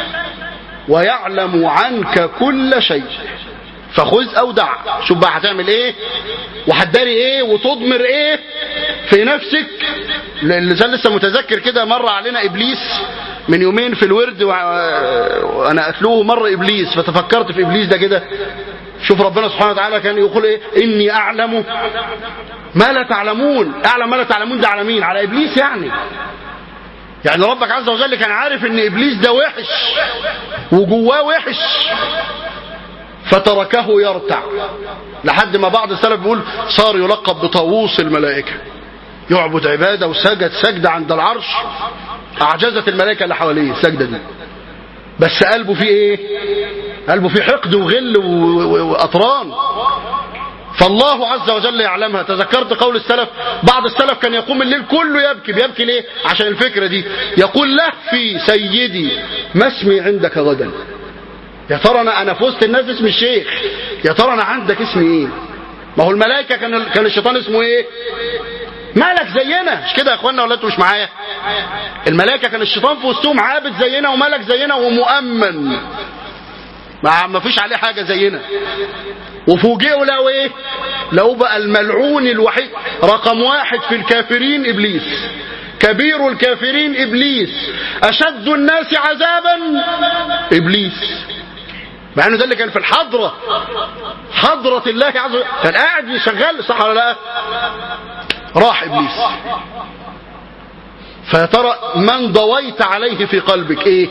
ويعلم عنك كل شيء فخذ او دع شوف بقى هتعمل ايه وهتداري ايه وتضمر ايه في نفسك اللسان لسه متذكر كده مر علينا ابليس من يومين في الورد وع- وانا اتلوه مر ابليس فتفكرت في ابليس ده كده شوف ربنا سبحانه وتعالى كان يقول ايه اني اعلم ما لا تعلمون اعلم ما لا تعلمون ده على مين على ابليس يعني يعني ربك عز وجل كان عارف ان ابليس ده وحش وجواه وحش فتركه يرتع لحد ما بعض السلف بيقول صار يلقب بطاووس الملائكة يعبد عبادة وسجد سجدة عند العرش أعجزت الملائكة اللي حواليه السجدة دي بس قلبه فيه ايه قلبه فيه حقد وغل و- و- وأطران فالله عز وجل يعلمها تذكرت قول السلف بعض السلف كان يقوم الليل كله يبكي بيبكي ليه عشان الفكرة دي يقول لهفي سيدي ما اسمي عندك غدا يا ترى انا انا في وسط الناس اسمي الشيخ يا ترى انا عندك اسمي ايه ما هو الملائكه كان كان الشيطان اسمه ايه ملك زينا مش كده يا اخوانا ولا انتوا مش معايا الملائكه كان الشيطان في وسطهم عابد زينا وملك زينا ومؤمن ما ما فيش عليه حاجه زينا وفوجئوا لو ايه لو بقى الملعون الوحيد رقم واحد في الكافرين ابليس كبير الكافرين ابليس اشد الناس عذابا ابليس مع انه ده اللي كان في الحضره حضره الله عز وجل كان قاعد شغال صح ولا لا راح ابليس فيا ترى من ضويت عليه في قلبك ايه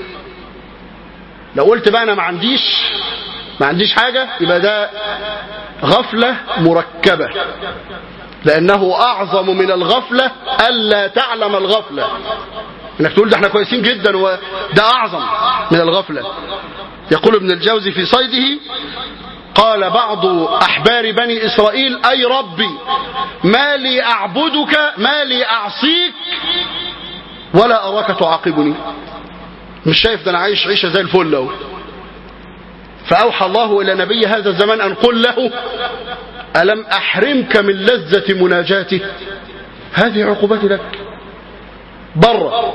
لو قلت بقى انا ما عنديش ما عنديش حاجه يبقى ده غفله مركبه لانه اعظم من الغفله الا تعلم الغفله انك تقول ده احنا كويسين جدا وده اعظم من الغفله يقول ابن الجوزي في صيده قال بعض احبار بني اسرائيل اي ربي ما لي اعبدك ما لي اعصيك ولا اراك تعاقبني مش شايف ده انا عايش عيشه زي الفل اهو فاوحى الله الى نبي هذا الزمان ان قل له الم احرمك من لذه مناجاتي هذه عقوبتي لك بره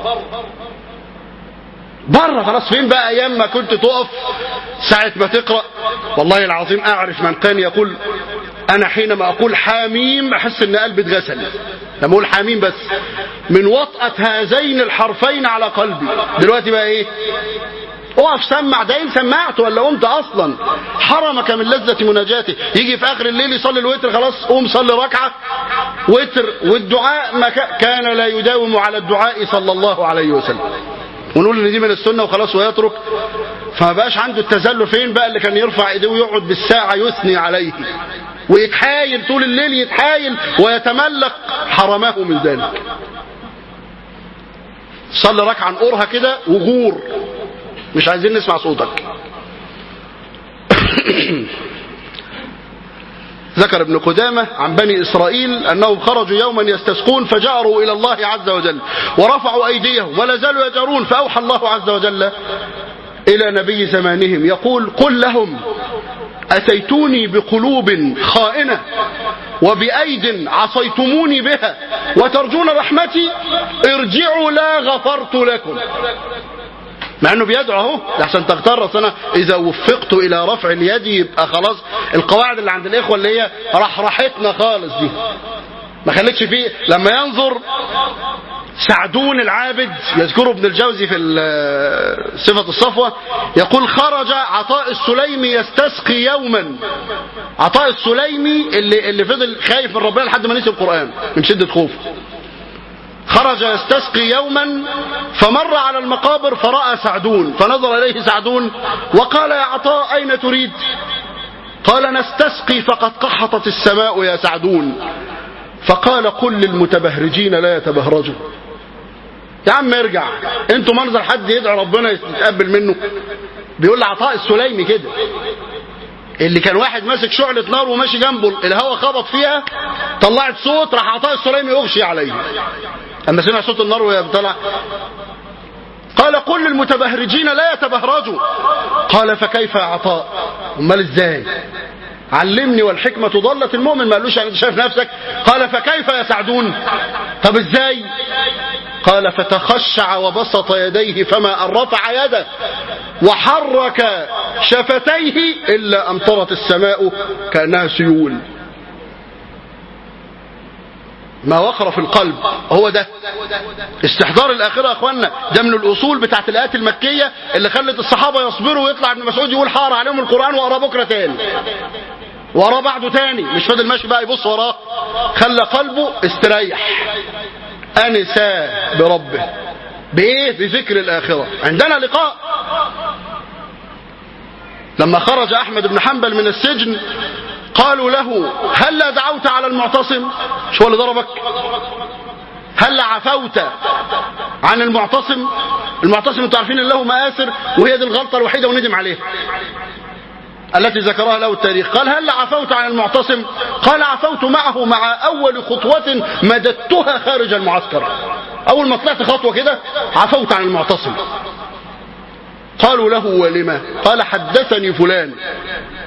بره خلاص فين بقى ايام ما كنت تقف ساعة ما تقرأ والله العظيم اعرف من كان يقول انا حينما اقول حاميم احس ان قلبي اتغسل لما اقول حاميم بس من وطأة هذين الحرفين على قلبي دلوقتي بقى ايه اقف سمع ده إن سمعت ولا قمت اصلا حرمك من لذة مناجاته يجي في اخر الليل يصلي الوتر خلاص قوم صلي ركعة وتر والدعاء ما كان لا يداوم على الدعاء صلى الله عليه وسلم ونقول ان دي من السنه وخلاص ويترك فما بقاش عنده التذلل فين بقى اللي كان يرفع ايديه ويقعد بالساعه يثني عليه ويتحايل طول الليل يتحايل ويتملق حرمه من ذلك صلي ركعه نقورها كده وغور مش عايزين نسمع صوتك ذكر ابن قدامة عن بني إسرائيل أنهم خرجوا يوما يستسقون فجاروا إلى الله عز وجل ورفعوا أيديهم ولا زالوا يجارون فأوحى الله عز وجل إلى نبي زمانهم يقول قل لهم أتيتوني بقلوب خائنة وبأيد عصيتموني بها وترجون رحمتي ارجعوا لا غفرت لكم مع انه بيدعو اهو عشان تغتر اصل انا اذا وفقت الى رفع اليد يبقى خلاص القواعد اللي عند الاخوه اللي هي رحرحتنا خالص دي ما خليكش فيه لما ينظر سعدون العابد يذكره ابن الجوزي في صفة الصفوة يقول خرج عطاء السليمي يستسقي يوما عطاء السليمي اللي, اللي فضل خايف من ربنا لحد ما نسي القرآن من شدة خوفه خرج يستسقي يوما فمر على المقابر فرأى سعدون فنظر إليه سعدون وقال يا عطاء أين تريد قال نستسقي فقد قحطت السماء يا سعدون فقال قل للمتبهرجين لا يتبهرجوا يا عم ارجع انتوا منظر حد يدعو ربنا يتقبل منه بيقول لعطاء السليمي كده اللي كان واحد ماسك شعلة نار وماشي جنبه الهواء خبط فيها طلعت صوت راح عطاء السليمي يغشي عليه اما سمع صوت النار وهي بتطلع قال قل للمتبهرجين لا يتبهرجوا قال فكيف يا عطاء امال ازاي علمني والحكمة ضلت المؤمن ما قالوش يعني شايف نفسك قال فكيف يا سعدون طب ازاي قال فتخشع وبسط يديه فما أن رفع يده وحرك شفتيه إلا أمطرت السماء كأنها سيول ما وقر في القلب هو ده استحضار الآخرة يا أخوانا ده من الأصول بتاعت الآيات المكية اللي خلت الصحابة يصبروا ويطلع ابن مسعود يقول حار عليهم القرآن وقرا بكرة تاني وراه بعده تاني مش فضل ماشي بقى يبص وراه خلى قلبه استريح أنسى بربه بإيه بذكر الآخرة عندنا لقاء لما خرج أحمد بن حنبل من السجن قالوا له هل لا دعوت على المعتصم شو اللي ضربك هل عفوت عن المعتصم المعتصم انتوا عارفين ان له مآثر وهي دي الغلطة الوحيدة وندم عليها التي ذكرها له التاريخ قال هل عفوت عن المعتصم قال عفوت معه مع أول خطوة مددتها خارج المعسكر أول ما طلعت خطوة كده عفوت عن المعتصم قالوا له ولما قال حدثني فلان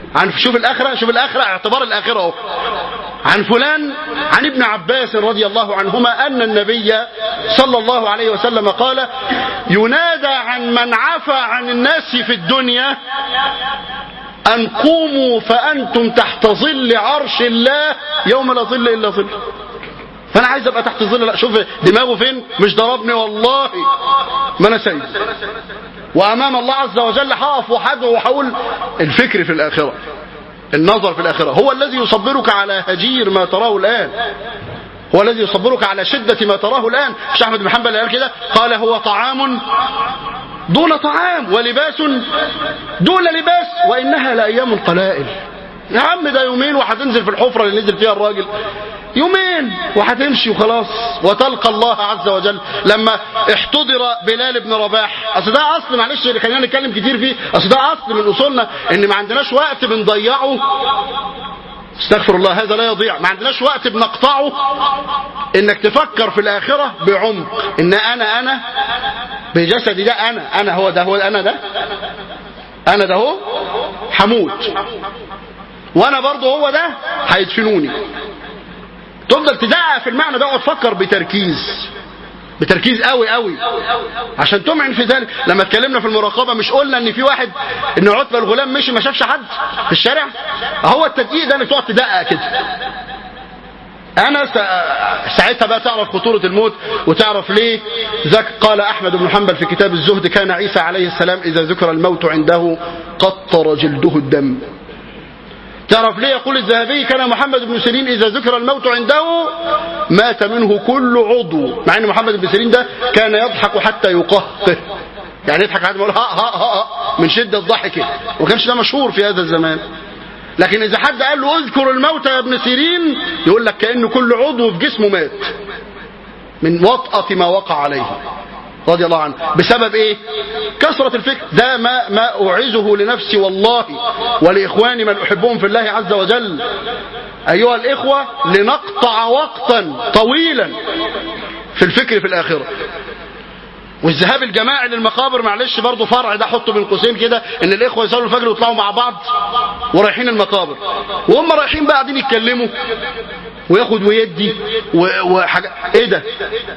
عن شوف الآخرة شوف الآخرة اعتبار الآخرة اهو عن فلان عن ابن عباس رضي الله عنهما أن النبي صلى الله عليه وسلم قال ينادى عن من عفى عن الناس في الدنيا أن قوموا فأنتم تحت ظل عرش الله يوم لا ظل إلا ظل فأنا عايز أبقى تحت ظل لا شوف دماغه فين مش ضربني والله ما أنا سيد وأمام الله عز وجل هقف وحده وهقول الفكر في الآخرة النظر في الآخرة هو الذي يصبرك على هجير ما تراه الآن هو الذي يصبرك على شدة ما تراه الآن مش أحمد بن حنبل قال كده قال هو طعام دون طعام ولباس دون لباس وإنها لأيام قلائل يا عم ده يومين وهتنزل في الحفرة اللي نزل فيها الراجل يومين وهتمشي وخلاص وتلقى الله عز وجل لما احتضر بلال بن رباح اصل ده اصل معلش اللي خلينا نتكلم كتير فيه اصل ده اصل من اصولنا ان ما عندناش وقت بنضيعه استغفر الله هذا لا يضيع ما عندناش وقت بنقطعه انك تفكر في الاخره بعمق ان انا انا بجسدي ده انا انا هو ده هو انا ده انا ده هو هموت وانا برضه هو ده هيدفنوني تفضل تدقق في المعنى ده وتفكر بتركيز بتركيز قوي قوي عشان تمعن في ذلك لما اتكلمنا في المراقبه مش قلنا ان في واحد ان عتبه الغلام مشي ما شافش حد في الشارع هو التدقيق ده انك تقعد تدقق كده انا ساعتها بقى تعرف خطوره الموت وتعرف ليه ذاك قال احمد بن حنبل في كتاب الزهد كان عيسى عليه السلام اذا ذكر الموت عنده قطر جلده الدم تعرف ليه يقول الذهبي كان محمد بن سيرين إذا ذكر الموت عنده مات منه كل عضو مع أن محمد بن سيرين ده كان يضحك حتى يقهقه يعني يضحك حتى يقول ها ها ها من شدة ضحكه وما كانش ده مشهور في هذا الزمان لكن إذا حد قال له اذكر الموت يا ابن سيرين يقول لك كأن كل عضو في جسمه مات من وطأة ما وقع عليه رضي الله عنه بسبب ايه كثرة الفكر ده ما, ما أعزه لنفسي والله ولإخواني من أحبهم في الله عز وجل أيها الإخوة لنقطع وقتا طويلا في الفكر في الآخرة والذهاب الجماعي للمقابر معلش برضه فرع ده حطه بين قوسين كده ان الاخوه يصلوا الفجر ويطلعوا مع بعض ورايحين المقابر وهم رايحين بقى قاعدين يتكلموا وياخد ويدي وحاجه ايه ده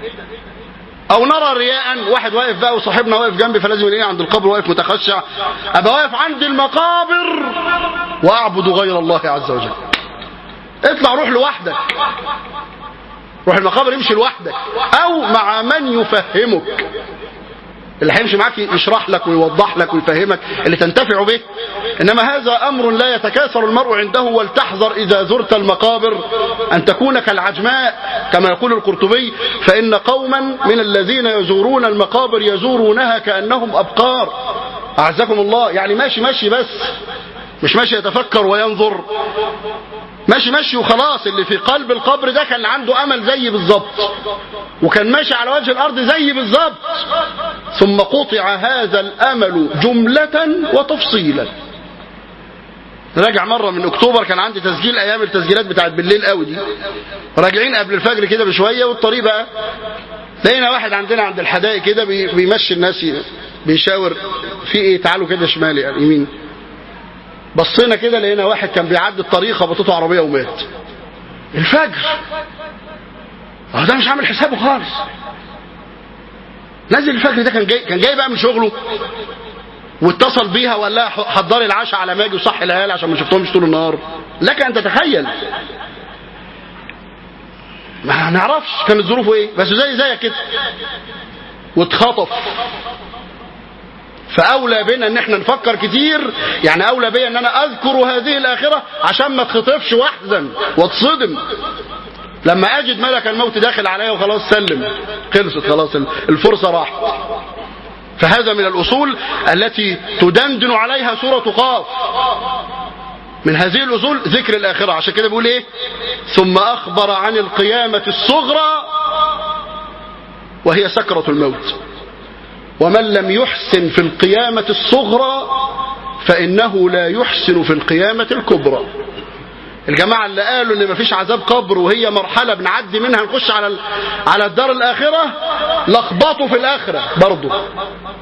او نرى رياء واحد واقف بقى وصاحبنا واقف جنبي فلازم يلاقيني عند القبر واقف متخشع ابقى واقف عند المقابر واعبد غير الله عز وجل اطلع روح لوحدك روح المقابر امشي لوحدك او مع من يفهمك اللي هيمشي معاك يشرح لك ويوضح لك ويفهمك اللي تنتفع به انما هذا امر لا يتكاثر المرء عنده ولتحذر اذا زرت المقابر ان تكون كالعجماء كما يقول القرطبي فان قوما من الذين يزورون المقابر يزورونها كانهم ابقار اعزكم الله يعني ماشي ماشي بس مش ماشي يتفكر وينظر ماشي ماشي وخلاص اللي في قلب القبر ده كان عنده امل زي بالظبط وكان ماشي على وجه الارض زي بالظبط ثم قطع هذا الامل جمله وتفصيلا راجع مرة من اكتوبر كان عندي تسجيل ايام التسجيلات بتاعت بالليل قوي دي راجعين قبل الفجر كده بشوية والطريق بقى لقينا واحد عندنا عند الحدائق كده بيمشي الناس بيشاور في ايه تعالوا كده شمال يعني يمين بصينا كده لقينا واحد كان بيعدي الطريق خبطته عربيه ومات الفجر اه ده مش عامل حسابه خالص نزل الفجر ده كان جاي كان جاي بقى من شغله واتصل بيها وقال لها حضري العشاء على ما اجي وصحي العيال عشان ما شفتهمش طول النهار لك ان تتخيل ما نعرفش كانت ظروفه ايه بس زي زيك كده واتخطف فاولى بنا ان احنا نفكر كتير يعني اولى بيا ان انا اذكر هذه الاخره عشان ما اتخطفش واحزن واتصدم لما اجد ملك الموت داخل عليا وخلاص سلم خلصت خلاص الفرصه راحت فهذا من الاصول التي تدندن عليها سوره قاف من هذه الاصول ذكر الاخره عشان كده بيقول ايه ثم اخبر عن القيامه الصغرى وهي سكره الموت ومن لم يحسن في القيامة الصغرى فإنه لا يحسن في القيامة الكبرى الجماعة اللي قالوا ان مفيش عذاب قبر وهي مرحلة بنعدي منها نخش على على الدار الآخرة لخبطوا في الآخرة برضه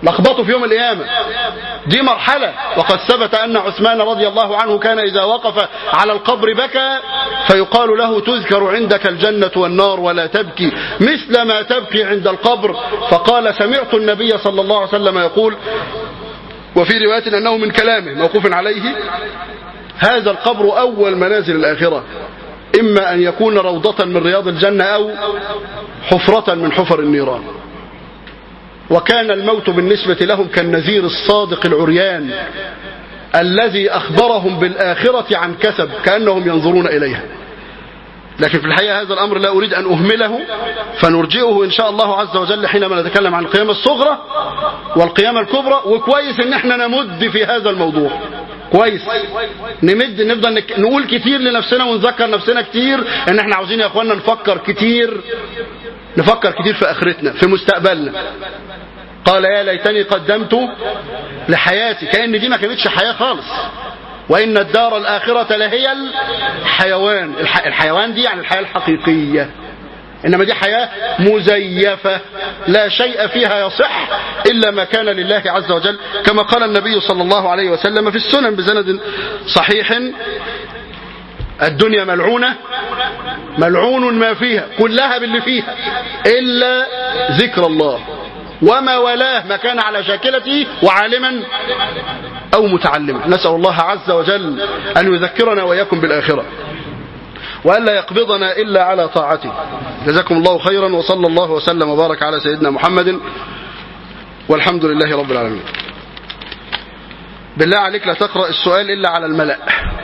لخبطوا في يوم القيامة دي مرحلة وقد ثبت أن عثمان رضي الله عنه كان إذا وقف على القبر بكى فيقال له تذكر عندك الجنة والنار ولا تبكي مثل ما تبكي عند القبر فقال سمعت النبي صلى الله عليه وسلم يقول وفي رواية أنه من كلامه موقوف عليه هذا القبر أول منازل الآخرة إما أن يكون روضة من رياض الجنة أو حفرة من حفر النيران وكان الموت بالنسبة لهم كالنذير الصادق العريان الذي أخبرهم بالآخرة عن كسب كأنهم ينظرون إليها لكن في الحقيقة هذا الأمر لا أريد أن أهمله فنرجئه إن شاء الله عز وجل حينما نتكلم عن القيامة الصغرى والقيامة الكبرى وكويس إن احنا نمد في هذا الموضوع كويس نمد نفضل نك... نقول كتير لنفسنا ونذكر نفسنا كتير ان احنا عاوزين يا اخوانا نفكر كتير نفكر كتير في اخرتنا في مستقبلنا قال يا ليتني قدمت لحياتي كأن دي ما كانتش حياة خالص وإن الدار الآخرة لهي الحيوان الح... الحيوان دي يعني الحياة الحقيقية إنما دي حياة مزيفة لا شيء فيها يصح إلا ما كان لله عز وجل كما قال النبي صلى الله عليه وسلم في السنن بسند صحيح الدنيا ملعونة ملعون ما فيها كلها باللي فيها إلا ذكر الله وما ولاه ما كان على شاكلته وعالما أو متعلما نسأل الله عز وجل أن يذكرنا وإياكم بالآخرة وألا يقبضنا إلا على طاعته جزاكم الله خيرا وصلى الله وسلم وبارك على سيدنا محمد والحمد لله رب العالمين بالله عليك لا تقرأ السؤال إلا على الملأ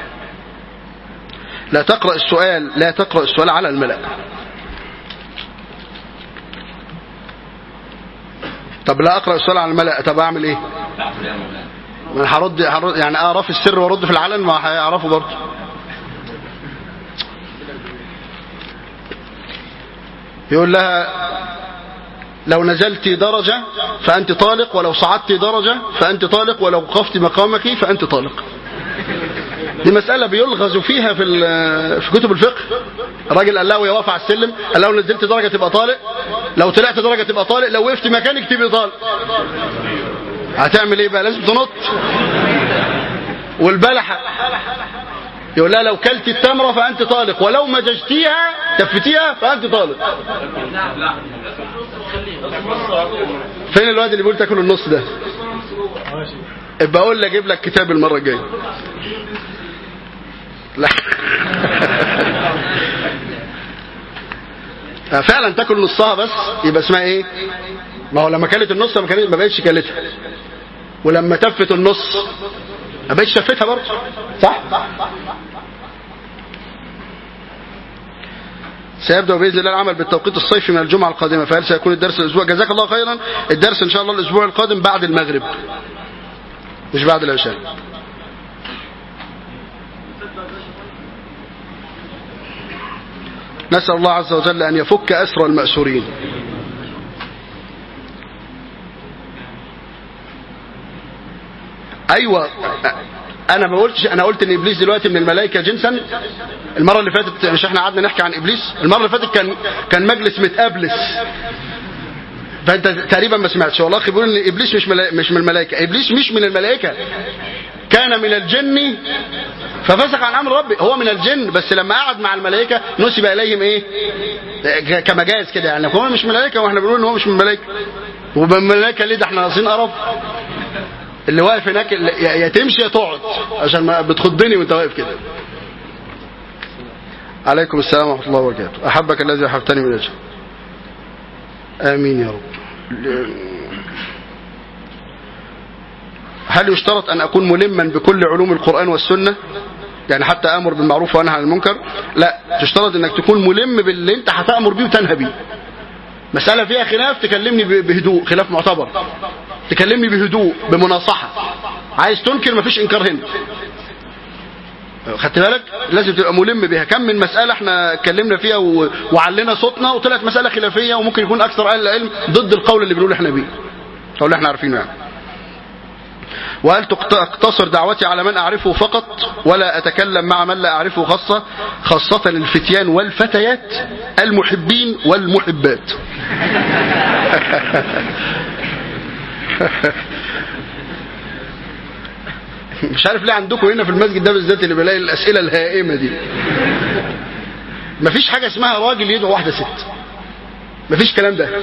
لا تقرأ السؤال لا تقرأ السؤال على الملأ طب لا أقرأ السؤال على الملأ طب أعمل إيه ما أنا هرد هرد- يعني أعرف السر وأرد في العلن ما هيعرفوا برضه يقول لها لو نزلت درجة فأنت طالق ولو صعدت درجة فأنت طالق ولو وقفت مقامك فأنت طالق دي مسألة بيلغز فيها في ال- في كتب الفقه الراجل قال له وهي واقفة على السلم قال له لو نزلت درجة تبقى طالق لو طلعت درجة تبقى طالق لو وقفت مكانك تبقى طالق هتعمل ايه بقى لازم تنط والبلحة يقول لها لو كلت التمرة فأنت طالق ولو مججتيها تفتيها فأنت طالق فين الواد اللي بيقول تاكل النص ده ابقى اقول لك اجيب لك كتاب المره الجايه لا فعلا تاكل نصها بس يبقى اسمها ايه ما هو لما كلت النص ما كانت ما بقتش كلتها ولما تفت النص ما بقتش شفتها برضه صح سيبدأ بإذن الله العمل بالتوقيت الصيفي من الجمعة القادمة فهل سيكون الدرس الأسبوع جزاك الله خيرا الدرس إن شاء الله الأسبوع القادم بعد المغرب مش بعد العشاء نسأل الله عز وجل أن يفك أسر المأسورين أيوة أنا ما قلتش أنا قلت إن إبليس دلوقتي من الملائكة جنسا المرة اللي فاتت مش إحنا قعدنا نحكي عن إبليس المرة اللي فاتت كان كان مجلس متأبلس فأنت تقريبا ما سمعتش والله أخي بيقول إن إبليس مش ملا... مش من الملائكة إبليس مش من الملائكة كان من الجن ففسق عن امر ربي هو من الجن بس لما قعد مع الملائكه نسب اليهم ايه ك- كمجاز كده يعني هو مش ملائكه واحنا بنقول ان هو مش من الملائكه ومن الملائكه ليه ده احنا ناقصين قرف اللي واقف هناك اللي- يا يا تمشي يا تقعد عشان ما بتخضني وانت واقف كده عليكم السلام ورحمه الله وبركاته احبك الذي احبتني من اجل امين يا رب هل يشترط أن أكون ملما بكل علوم القرآن والسنة يعني حتى أمر بالمعروف وأنهى عن المنكر لا تشترط أنك تكون ملم باللي أنت هتأمر بيه وتنهى بيه مسألة فيها خلاف تكلمني ب- بهدوء خلاف معتبر تكلمني بهدوء بمناصحة عايز تنكر مفيش إنكار هنا خدت بالك لازم تبقى ملم بها كم من مسألة احنا اتكلمنا فيها و... وعلينا صوتنا وطلعت مسألة خلافية وممكن يكون أكثر أهل العلم ضد القول اللي بنقول احنا بيه أو اللي احنا عارفينه يعني وهل تقت- تقتصر دعوتي على من أعرفه فقط ولا أتكلم مع من لا أعرفه خاصة خاصة الفتيان والفتيات المحبين والمحبات مش عارف ليه عندكم هنا في المسجد ده بالذات اللي بلاقي الاسئله الهائمه دي مفيش حاجه اسمها راجل يدعو واحده ست مفيش كلام ده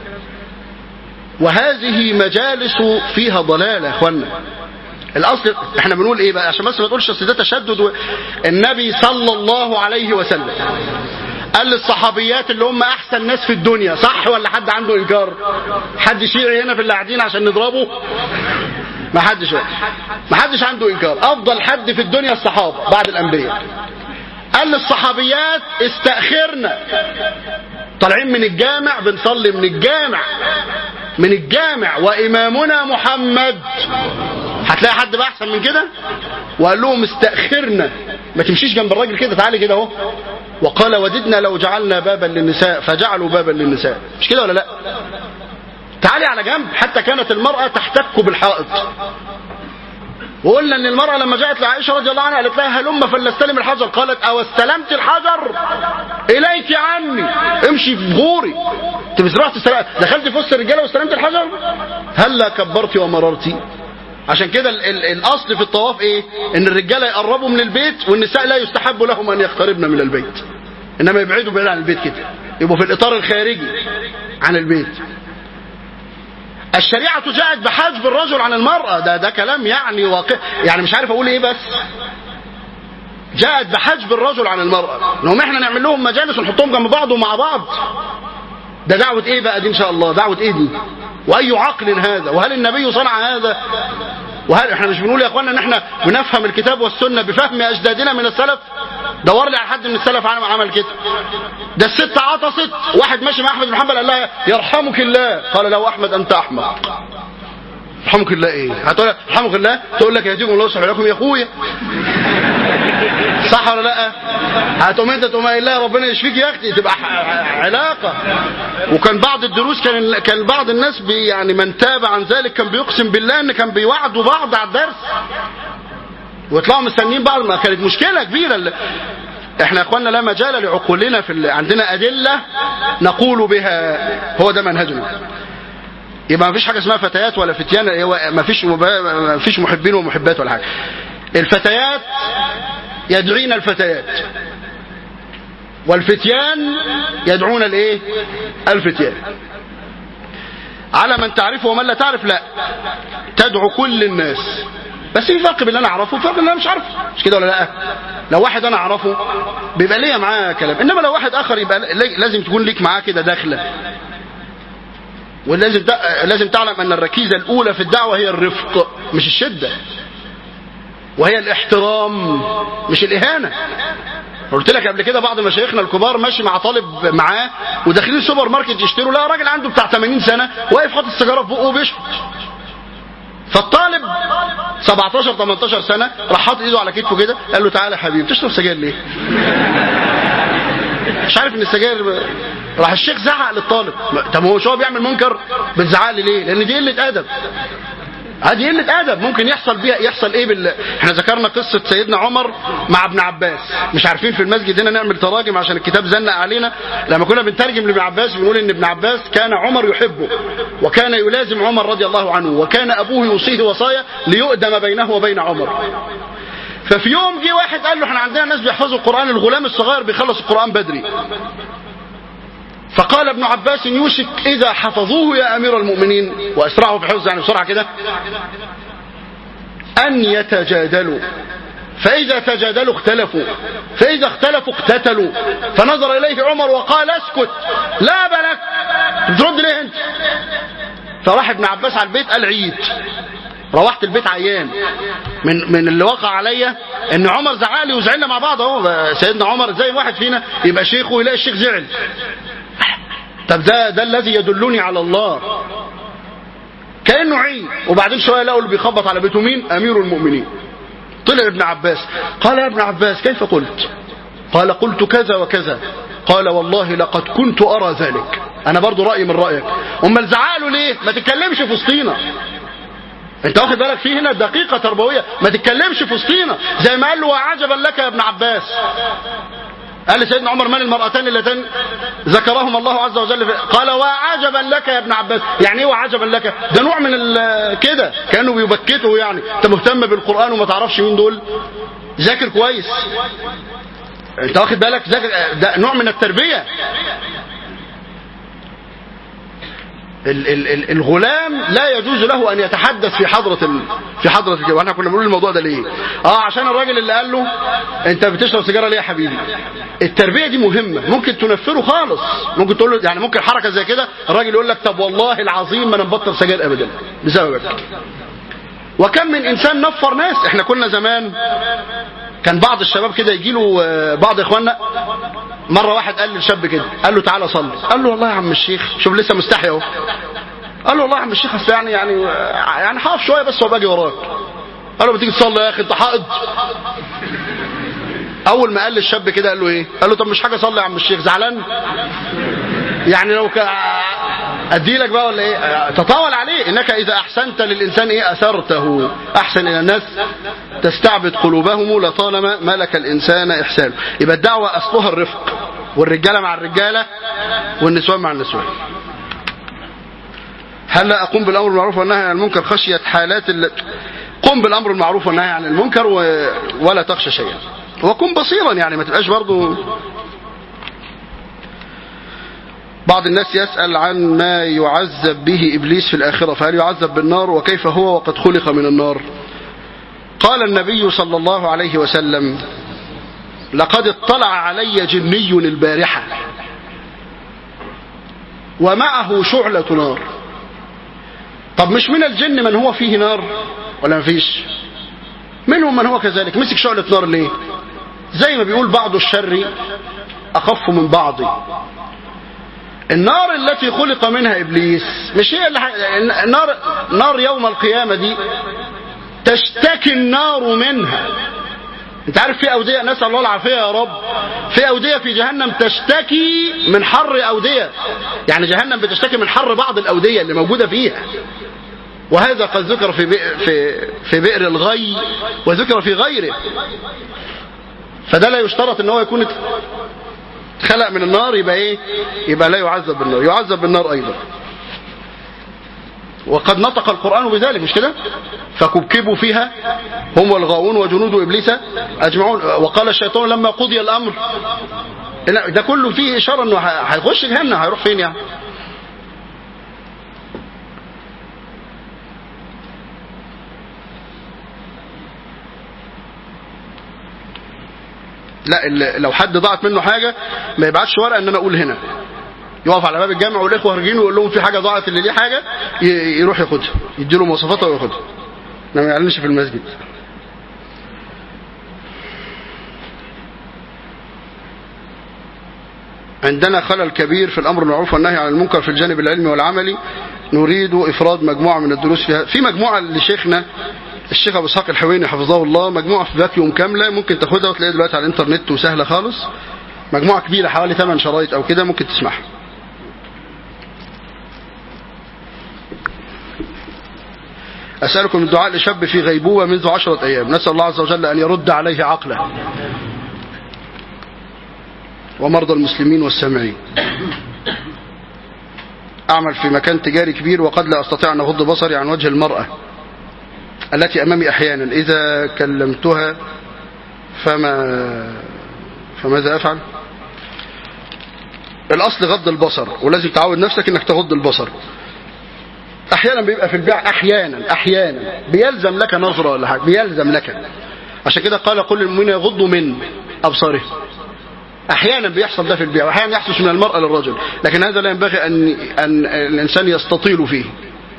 وهذه مجالس فيها ضلاله يا اخوانا الاصل احنا بنقول ايه بقى عشان بس ما تقولش اصل ده تشدد و... النبي صلى الله عليه وسلم قال للصحابيات اللي هم احسن ناس في الدنيا صح ولا حد عنده انكار حد شيعي هنا في اللي قاعدين عشان نضربه ما حدش ما حدش عنده انكار افضل حد في الدنيا الصحابه بعد الانبياء قال للصحابيات استأخرنا طالعين من الجامع بنصلي من الجامع من الجامع وإمامنا محمد هتلاقي حد بقى أحسن من كده وقال لهم استأخرنا ما تمشيش جنب الراجل كده تعالي كده اهو وقال وددنا لو جعلنا بابا للنساء فجعلوا بابا للنساء مش كده ولا لا تعالي على جنب حتى كانت المرأة تحتك بالحائط وقلنا ان المرأة لما جاءت لعائشة رضي الله عنها قالت لها هلم فلنستلم الحجر قالت او استلمت الحجر اليك عني امشي في غوري انت مش رحت سلام. دخلت في وسط الرجاله واستلمت الحجر هلا كبرتي ومررتي عشان كده ال ال الاصل في الطواف ايه ان الرجاله يقربوا من البيت والنساء لا يستحب لهم ان يقتربن من البيت انما يبعدوا بعيد عن البيت كده يبقوا في الاطار الخارجي عن البيت الشريعة جاءت بحجب الرجل عن المرأة ده ده كلام يعني واقع يعني مش عارف اقول ايه بس جاءت بحجب الرجل عن المرأة انهم احنا نعمل لهم مجالس ونحطهم جنب بعض ومع بعض ده دعوة ايه بقى دي ان شاء الله دعوة ايه دي واي عقل هذا وهل النبي صنع هذا وهل احنا مش بنقول يا اخوانا ان احنا بنفهم الكتاب والسنة بفهم اجدادنا من السلف دور لي على حد من السلف عمل عمل كده ده الست عطست واحد ماشي مع احمد بن حنبل قال لها يرحمك الله قال له احمد انت احمق يرحمك الله ايه هتقول يرحمك الله تقول لك يهديكم الله ويصلح لكم يا اخويا صح ولا لا هتقوم انت تقوم قايل لها ربنا يشفيك يا اختي تبقى علاقه وكان بعض الدروس كان كان بعض الناس بي يعني من تاب عن ذلك كان بيقسم بالله ان كان بيوعدوا بعض على الدرس ويطلعوا مستنيين بعض ما كانت مشكله كبيره اللي احنا يا اخوانا لا مجال لعقولنا في اللي عندنا ادله نقول بها هو ده منهجنا يبقى ما فيش حاجه اسمها فتيات ولا فتيان ما فيش ما فيش محبين ومحبات ولا حاجه الفتيات يدعين الفتيات والفتيان يدعون الايه الفتيان على من تعرفه ومن لا تعرف لا تدعو كل الناس بس في فرق بين اللي انا اعرفه وفرق اللي انا مش عارفه مش كده ولا لا لو واحد انا اعرفه بيبقى ليا معاه كلام انما لو واحد اخر يبقى لازم تكون ليك معاه كده داخله ولازم لازم تعلم ان الركيزه الاولى في الدعوه هي الرفق مش الشده وهي الاحترام مش الاهانه قلت لك قبل كده بعض مشايخنا الكبار ماشي مع طالب معاه وداخلين سوبر ماركت يشتروا لا راجل عنده بتاع 80 سنه واقف حاطط السيجاره في بقه وبيشفط فالطالب 17 18 سنه راح حاطط ايده على كتفه كده قال له تعالى يا حبيبي بتشرب سجاير ليه؟ مش عارف ان السجاير راح الشيخ زعق للطالب طب هو مش هو بيعمل منكر بتزعق لي ليه؟ لان دي قله ادب هذه قله ادب ممكن يحصل بيها يحصل ايه بال... احنا ذكرنا قصه سيدنا عمر مع ابن عباس مش عارفين في المسجد هنا نعمل تراجم عشان الكتاب زنق علينا لما كنا بنترجم لابن عباس بنقول ان ابن عباس كان عمر يحبه وكان يلازم عمر رضي الله عنه وكان ابوه يوصيه وصايا ليؤدم بينه وبين عمر ففي يوم جه واحد قال له احنا عندنا ناس بيحفظوا القران الغلام الصغير بيخلص القران بدري فقال ابن عباس يوشك إذا حفظوه يا أمير المؤمنين وأسرعوا في حفظ يعني بسرعة كده أن يتجادلوا فإذا تجادلوا اختلفوا فإذا اختلفوا اقتتلوا فنظر إليه عمر وقال اسكت لا بلك بترد ليه انت فراح ابن عباس على البيت قال عيد روحت البيت عيان من من اللي وقع عليا ان عمر زعق لي وزعلنا مع بعض اهو سيدنا عمر زي واحد فينا يبقى شيخ ويلاقي الشيخ زعل طب ده ده الذي يدلني على الله كانه عيد وبعدين شويه لقوا اللي بيخبط على بيته مين امير المؤمنين طلع ابن عباس قال يا ابن عباس كيف قلت قال قلت كذا وكذا قال والله لقد كنت ارى ذلك انا برضو رايي من رايك امال زعقله ليه ما تتكلمش في وسطينا انت واخد بالك فيه هنا دقيقة تربوية ما تتكلمش في وسطينا زي ما قال له وعجبا لك يا ابن عباس قال لسيدنا عمر من المرأتان اللتان ذكرهم الله عز وجل في قال وعجبا لك يا ابن عباس يعني ايه وعجبا لك ده نوع من ال- كده كانه بيبكته يعني انت مهتم بالقران وما تعرفش مين دول ذاكر كويس انت واخد بالك ذاكر ده نوع من التربيه ال- ال- ال- الغلام لا يجوز له ان يتحدث في حضره ال... في حضره الكبير واحنا كنا بنقول الموضوع ده ليه اه عشان الراجل اللي قال له انت بتشرب سيجاره ليه يا حبيبي التربيه دي مهمه ممكن تنفره خالص ممكن تقول له يعني ممكن حركه زي كده الراجل يقول لك طب والله العظيم ما انا مبطل سجاير ابدا بسببك وكم من انسان نفر ناس احنا كنا زمان كان بعض الشباب كده يجي له بعض اخواننا مره واحد قال للشاب كده قال له تعالى صلي قال له والله يا عم الشيخ شوف لسه مستحي اهو قال له والله يا عم الشيخ اصل يعني يعني يعني هقف شويه بس وباجي وراك قال له ما تيجي تصلي يا اخي انت حائض اول ما قال للشاب كده قال له ايه قال له طب مش حاجه صلي يا عم الشيخ زعلان يعني لو ك... ادي لك بقى ولا ايه تطاول عليه انك اذا احسنت للانسان ايه اثرته احسن الى الناس تستعبد قلوبهم لطالما ملك الانسان احسانه يبقى الدعوه اصلها الرفق والرجاله مع الرجاله والنسوان مع النسوان هل لا اقوم بالامر بالمعروف والنهي عن المنكر خشيه حالات ال... قم بالامر بالمعروف والنهي عن المنكر و... ولا تخشى شيئا وكن بصيرا يعني ما تبقاش برضو بعض الناس يسأل عن ما يعذب به إبليس في الآخرة فهل يعذب بالنار وكيف هو وقد خلق من النار قال النبي صلى الله عليه وسلم لقد اطلع علي جني البارحة ومعه شعلة نار طب مش من الجن من هو فيه نار ولا مفيش منهم من هو كذلك مسك شعلة نار ليه زي ما بيقول بعض الشر أخف من بعض النار التي خلق منها ابليس مش هي اللي ح... النار نار يوم القيامه دي تشتكي النار منها انت عارف في اوديه نسال الله العافيه يا رب في اوديه في جهنم تشتكي من حر اوديه يعني جهنم بتشتكي من حر بعض الاوديه اللي موجوده فيها وهذا قد ذكر في بئر في في بئر الغي وذكر في غيره فده لا يشترط ان هو يكون خلق من النار يبقى ايه يبقى لا يعذب بالنار يعذب بالنار ايضا وقد نطق القرآن بذلك مش كده فكبكبوا فيها هم والغاوون وجنود إبليس أجمعون وقال الشيطان لما قضي الأمر ده كله فيه إشارة أنه هيخش جهنم هيروح فين يعني لا لو حد ضاعت منه حاجة ما يبعتش ورقة ان انا اقول هنا يقف على باب الجامع والاخوه خارجين ويقول لهم في حاجه ضاعت اللي ليه حاجه يروح ياخدها يديله مواصفاتها وياخدها ما يعلنش في المسجد عندنا خلل كبير في الامر بالمعروف والنهي عن المنكر في الجانب العلمي والعملي نريد افراد مجموعه من الدروس فيها في مجموعه لشيخنا الشيخ ابو اسحاق الحويني حفظه الله مجموعه في فاكيوم كامله ممكن تاخدها وتلاقيها دلوقتي على الانترنت وسهله خالص مجموعه كبيره حوالي 8 شرايط او كده ممكن تسمعها أسألكم الدعاء لشاب في غيبوبة منذ عشرة أيام نسأل الله عز وجل أن يرد عليه عقله ومرضى المسلمين والسامعين أعمل في مكان تجاري كبير وقد لا أستطيع أن أغض بصري عن وجه المرأة التي أمامي أحيانا إذا كلمتها فما فماذا أفعل الأصل غض البصر ولازم تعود نفسك أنك تغض البصر احيانا بيبقى في البيع احيانا احيانا بيلزم لك نظره ولا حاجه بيلزم لك عشان كده قال كل المؤمنين يغضوا من ابصارهم احيانا بيحصل ده في البيع واحيانا يحدث من المراه للرجل لكن هذا لا ينبغي ان ان الانسان يستطيل فيه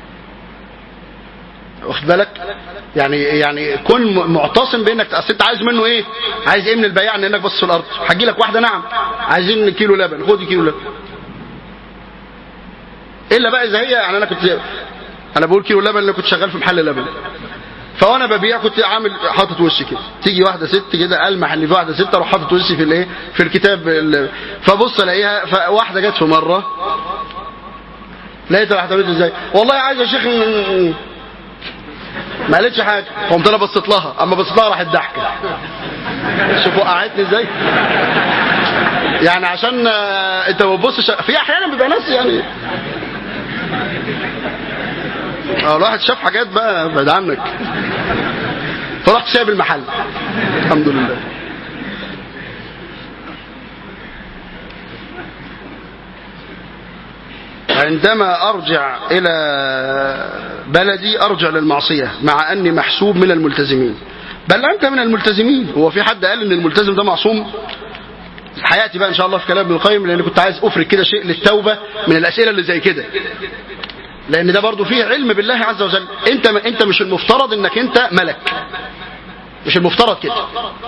واخد بالك يعني يعني كن معتصم بانك اصل انت عايز منه ايه عايز ايه من البياع ان انك بص في الارض هتجي لك واحده نعم عايزين كيلو لبن خد كيلو لبن الا بقى اذا هي يعني انا كنت انا بقول كيلو لبن اللي كنت شغال في محل لبن فوانا ببيع كنت عامل حاطط وشي كده تيجي واحده ست كده المح ان في واحده ست اروح حاطط وشي في الايه في الكتاب فبص الاقيها فواحده جت في مره لقيتها راحت قالت ازاي والله عايز يا شيخ ما قالتش حاجه قمت انا بصيت لها اما بصيت لها راحت ضحكه شوف وقعتني ازاي يعني عشان آه، انت ما بتبصش في احيانا بيبقى ناس يعني اه الواحد شاف حاجات بقى بعد عنك فرحت سايب المحل الحمد لله عندما ارجع الى بلدي ارجع للمعصيه مع اني محسوب من الملتزمين بل انت من الملتزمين هو في حد قال ان الملتزم ده معصوم حياتي بقى ان شاء الله في كلام ابن القيم لان كنت عايز افرد كده شيء للتوبه من الاسئله اللي زي كده لان ده برضو فيه علم بالله عز وجل انت انت مش المفترض انك انت ملك مش المفترض كده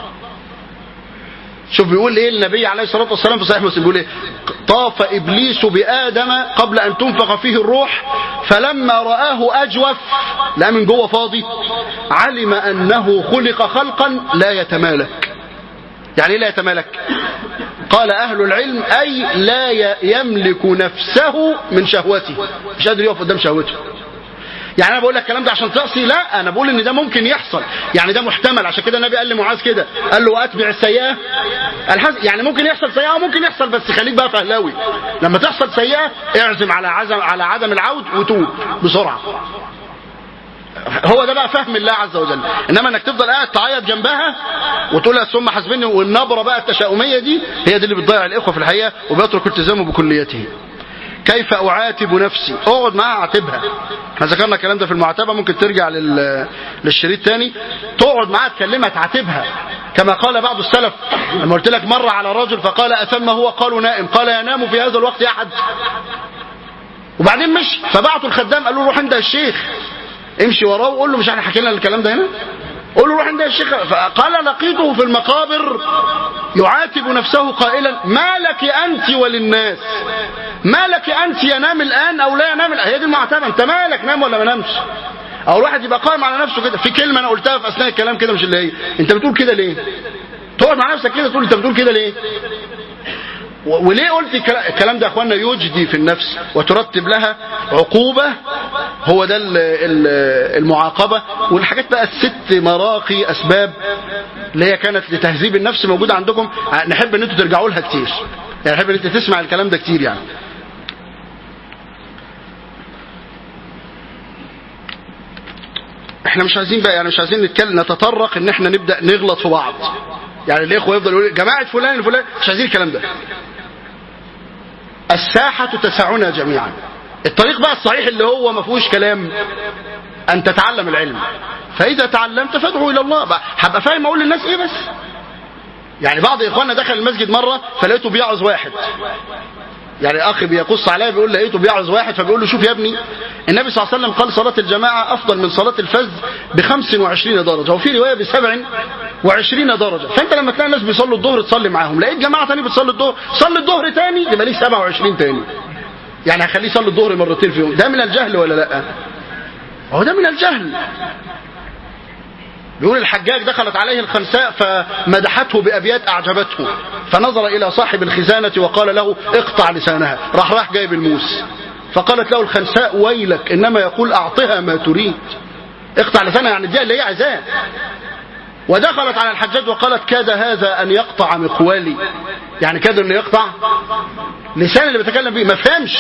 شوف بيقول ايه النبي عليه الصلاه والسلام في صحيح مسلم بيقول ايه طاف ابليس بادم قبل ان تنفخ فيه الروح فلما راه اجوف لا من جوه فاضي علم انه خلق خلقا لا يتمالك يعني ايه لا يتمالك قال اهل العلم اي لا ي- يملك نفسه من شهوته مش قادر يقف قدام شهوته يعني انا بقول لك الكلام ده عشان تعصي لا انا بقول ان ده ممكن يحصل يعني ده محتمل عشان كده النبي قال لمعاذ كده قال له اتبع السيئه الحز... يعني ممكن يحصل سيئه وممكن يحصل بس خليك بقى فهلاوي لما تحصل سيئه اعزم على عزم على عدم العود وتوب بسرعه هو ده بقى فهم الله عز وجل انما انك تفضل قاعد تعيط جنبها وتقول لها ثم حاسبني والنبره بقى التشاؤميه دي هي دي اللي بتضيع الاخوه في الحقيقه وبيترك التزامه بكليته كيف اعاتب نفسي اقعد معاها اعاتبها احنا ذكرنا الكلام ده في المعاتبه ممكن ترجع لل... للشريط تاني تقعد معاها تكلمها تعاتبها كما قال بعض السلف لما قلت لك مر على رجل فقال اثم هو قالوا نائم قال ينام في هذا الوقت احد وبعدين مشي فبعتوا الخدام قالوا له روح عند الشيخ امشي وراه وقول له مش احنا حكينا الكلام ده هنا قول له روح عند الشيخ فقال لقيته في المقابر يعاتب نفسه قائلا ما لك انت وللناس ما لك انت ينام الان او لا ينام الان هي دي المعاتبه انت مالك نام ولا ما نامش او الواحد يبقى قائم على نفسه كده في كلمه انا قلتها في اثناء الكلام كده مش اللي هي انت بتقول كده ليه تقعد مع نفسك كده تقول انت بتقول كده ليه و- وليه قلت الكلا- الكلام ده يا اخوانا يجدي في النفس وترتب لها عقوبة هو ده ال- ال- المعاقبة والحاجات بقى الست مراقي أسباب اللي هي كانت لتهذيب النفس موجودة عندكم ع- نحب ان انتوا ترجعوا لها كتير يعني نحب ان انت تسمع الكلام ده كتير يعني احنا مش عايزين بقى يعني مش عايزين نتكلم نتطرق ان احنا نبدا نغلط في بعض يعني الاخوه يفضل يقول جماعه فلان الفلان مش عايزين الكلام ده الساحة تسعنا جميعا الطريق بقى الصحيح اللي هو ما فيهوش كلام أن تتعلم العلم فإذا تعلمت فادعو إلى الله بقى هبقى فاهم أقول للناس إيه بس يعني بعض إخواننا دخل المسجد مرة فلقيته بيعظ واحد يعني أخ بيقص عليا بيقول لقيته بيعظ واحد فبيقول له شوف يا ابني النبي صلى الله عليه وسلم قال صلاة الجماعة أفضل من صلاة الفذ ب 25 درجة وفي رواية ب 27 درجة فأنت لما تلاقي الناس بيصلوا الظهر تصلي معاهم لقيت جماعة تاني بتصلي الظهر صلي الظهر تاني يبقى ليك 27 تاني يعني هخليه يصلي الظهر مرتين في يوم ده من الجهل ولا لا هو ده من الجهل بيقول الحجاج دخلت عليه الخنساء فمدحته بأبيات أعجبته فنظر إلى صاحب الخزانة وقال له اقطع لسانها راح راح جايب الموس فقالت له الخنساء ويلك إنما يقول أعطها ما تريد اقطع لسانها يعني اديها اللي هي عايزاه ودخلت على الحجاج وقالت كاد هذا أن يقطع مقوالي يعني كاد أن يقطع لسان اللي بيتكلم بيه ما فهمش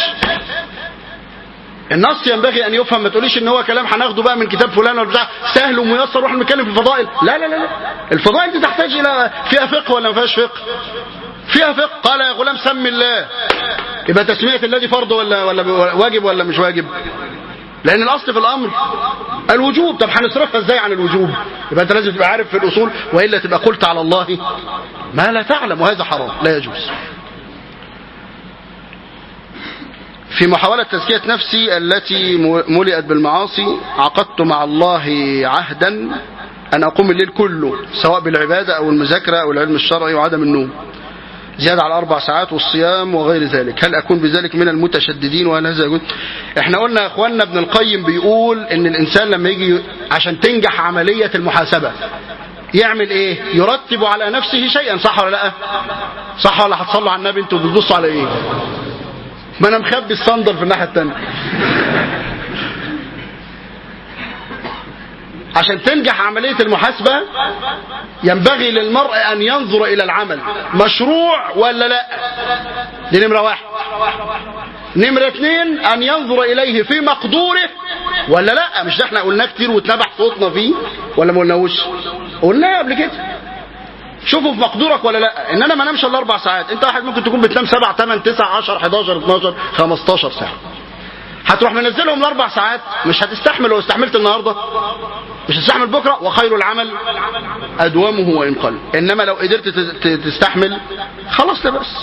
النص ينبغي ان يفهم ما تقوليش ان هو كلام هناخده بقى من كتاب فلان ولا بتاع سهل وميسر واحنا بنتكلم في الفضائل لا لا لا لا الفضائل دي تحتاج الى فيها فقه ولا ما فيهاش فقه فيها فقه قال يا غلام سم الله يبقى تسمية الذي فرض ولا ولا واجب ولا مش واجب لان الاصل في الامر الوجوب طب هنصرفها ازاي عن الوجوب يبقى انت لازم تبقى عارف في الاصول والا تبقى قلت على الله ما لا تعلم وهذا حرام لا يجوز في محاولة تزكية نفسي التي ملئت بالمعاصي عقدت مع الله عهدا أن أقوم الليل كله سواء بالعبادة أو المذاكرة أو العلم الشرعي وعدم النوم زيادة على أربع ساعات والصيام وغير ذلك هل أكون بذلك من المتشددين وهل هذا يجوز احنا قلنا يا أخواننا ابن القيم بيقول ان الإنسان لما يجي عشان تنجح عملية المحاسبة يعمل ايه يرتب على نفسه شيئا صح ولا لا صح ولا هتصلوا على النبي انتوا بتبصوا على ايه ما انا مخبي الصندل في الناحيه الثانيه عشان تنجح عملية المحاسبة ينبغي للمرء أن ينظر إلى العمل مشروع ولا لا دي نمرة واحد نمرة اثنين أن ينظر إليه في مقدوره ولا لا مش ده احنا قلناه كتير واتنبح صوتنا فيه ولا ما قلناهوش قلناه قبل كده شوفوا في مقدورك ولا لا ان انا ما انامش الا اربع ساعات انت واحد ممكن تكون بتنام سبع ثمان تسع 10 11 12 15 ساعه هتروح منزلهم الاربع ساعات مش هتستحمل لو استحملت النهارده مش هتستحمل بكره وخير العمل ادومه وان قل انما لو قدرت تستحمل خلاص لا بس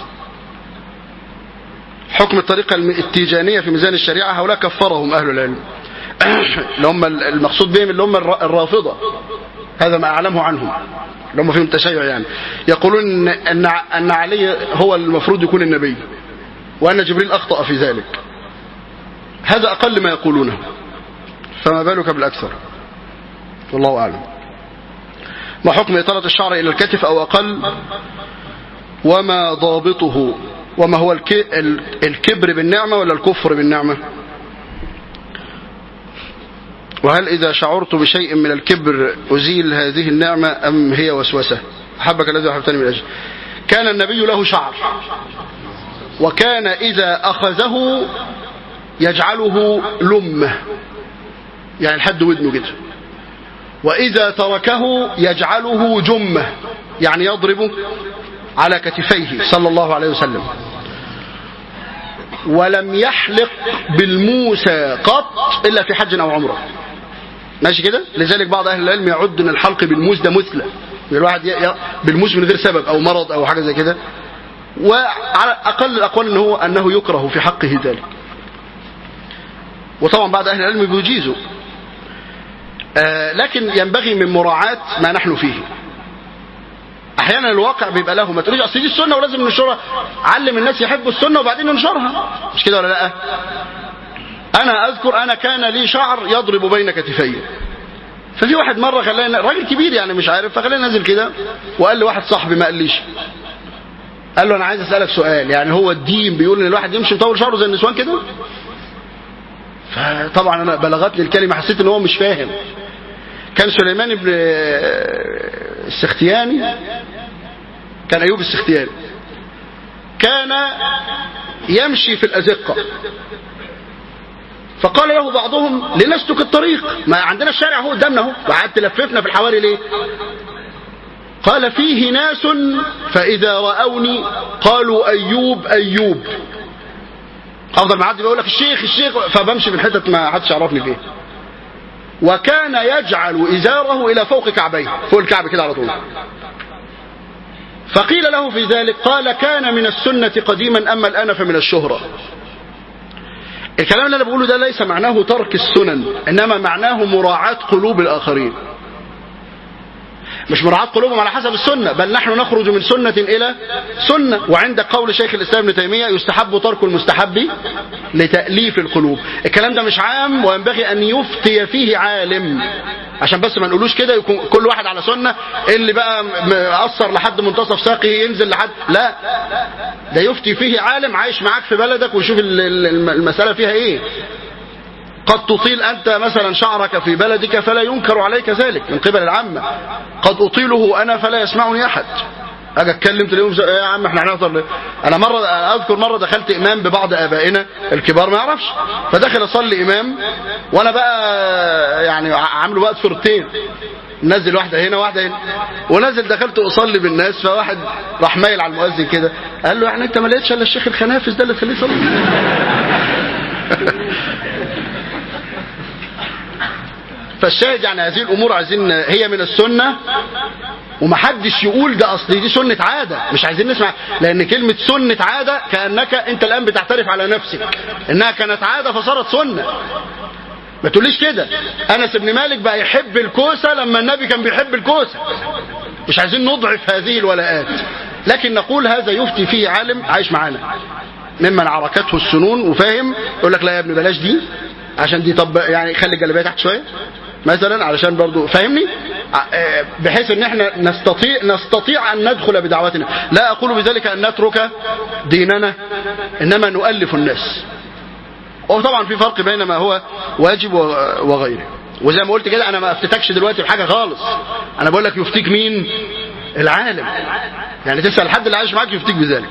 حكم الطريقة التيجانية في ميزان الشريعة هؤلاء كفرهم أهل العلم اللي هم المقصود بهم اللي هم الرافضة هذا ما أعلمه عنهم اللي هم فيهم التشيع يعني يقولون أن أن علي هو المفروض يكون النبي وأن جبريل أخطأ في ذلك هذا أقل ما يقولونه فما بالك بالأكثر والله أعلم ما حكم إطالة الشعر إلى الكتف أو أقل وما ضابطه وما هو الكبر بالنعمة ولا الكفر بالنعمة وهل إذا شعرت بشيء من الكبر أزيل هذه النعمة أم هي وسوسة أحبك الذي أحبتني من أجل كان النبي له شعر وكان إذا أخذه يجعله لمة يعني لحد ودنه كده وإذا تركه يجعله جمة يعني يضرب على كتفيه صلى الله عليه وسلم ولم يحلق بالموسى قط إلا في حج أو عمره ماشي كده لذلك بعض أهل العلم يعد أن الحلق بالموس ده مثلى الواحد ي... بالموس من غير سبب أو مرض أو حاجة زي كده وعلى أقل الأقوال أنه, هو أنه يكره في حقه ذلك وطبعا بعض أهل العلم بيجيزوا آه لكن ينبغي من مراعاة ما نحن فيه احيانا الواقع بيبقى له ما تقوليش اصل دي السنه ولازم ننشرها علم الناس يحبوا السنه وبعدين ننشرها مش كده ولا لا انا اذكر انا كان لي شعر يضرب بين كتفي ففي واحد مره خلاني راجل كبير يعني مش عارف فخلاني نازل كده وقال لي واحد صاحبي ما قاليش قال له انا عايز اسالك سؤال يعني هو الدين بيقول ان الواحد يمشي مطول شعره زي النسوان كده فطبعا انا بلغتني الكلمه حسيت ان هو مش فاهم كان سليمان بن السختياني كان أيوب السختياني كان يمشي في الأزقة فقال له بعضهم لنسلك الطريق ما عندنا الشارع هو قدامنا اهو وقعدت تلففنا في الحواري ليه قال فيه ناس فإذا رأوني قالوا أيوب أيوب أفضل معدي بيقول لك الشيخ الشيخ فبمشي من حتت ما حدش يعرفني فيه وكان يجعل إزاره إلى فوق كعبيه فوق الكعب كده على طول فقيل له في ذلك قال كان من السنة قديما أما الآن فمن الشهرة الكلام اللي أنا بقوله ده ليس معناه ترك السنن إنما معناه مراعاة قلوب الآخرين مش مراعاة قلوبهم على حسب السنة بل نحن نخرج من سنة إلى سنة وعند قول شيخ الإسلام ابن تيمية يستحب ترك المستحب لتأليف القلوب الكلام ده مش عام وينبغي أن يفتي فيه عالم عشان بس ما نقولوش كده يكون كل واحد على سنة اللي بقى مقصر لحد منتصف ساقه ينزل لحد لا ده يفتي فيه عالم عايش معاك في بلدك ويشوف المسألة فيها ايه قد تطيل أنت مثلا شعرك في بلدك فلا ينكر عليك ذلك من قبل العامة قد أطيله أنا فلا يسمعني أحد اجي اتكلم تلاقيهم يا عم احنا هنحضر ليه؟ انا مره اذكر مره دخلت امام ببعض ابائنا الكبار ما يعرفش فدخل اصلي امام وانا بقى يعني عامله بقى صورتين نزل واحده هنا واحده هنا ونزل دخلت اصلي بالناس فواحد راح مايل على المؤذن كده قال له يعني انت ما لقيتش الا الشيخ الخنافس ده اللي تخليه يصلي فالشاهد يعني هذه الامور عايزين هي من السنه ومحدش يقول ده اصل دي سنه عاده مش عايزين نسمع لان كلمه سنه عاده كانك انت الان بتعترف على نفسك انها كانت عاده فصارت سنه ما تقوليش كده انس بن مالك بقى يحب الكوسه لما النبي كان بيحب الكوسه مش عايزين نضعف هذه الولاءات لكن نقول هذا يفتي فيه عالم عايش معانا ممن عركته السنون وفاهم يقول لك لا يا ابني بلاش دي عشان دي طب يعني خلي الجلابيه تحت شويه مثلا علشان برضو فاهمني بحيث ان احنا نستطيع نستطيع ان ندخل بدعوتنا لا اقول بذلك ان نترك ديننا انما نؤلف الناس وطبعا في فرق بين ما هو واجب وغيره وزي ما قلت كده انا ما افتتكش دلوقتي بحاجه خالص انا بقول لك يفتيك مين العالم يعني تسال حد اللي عايش معاك يفتيك بذلك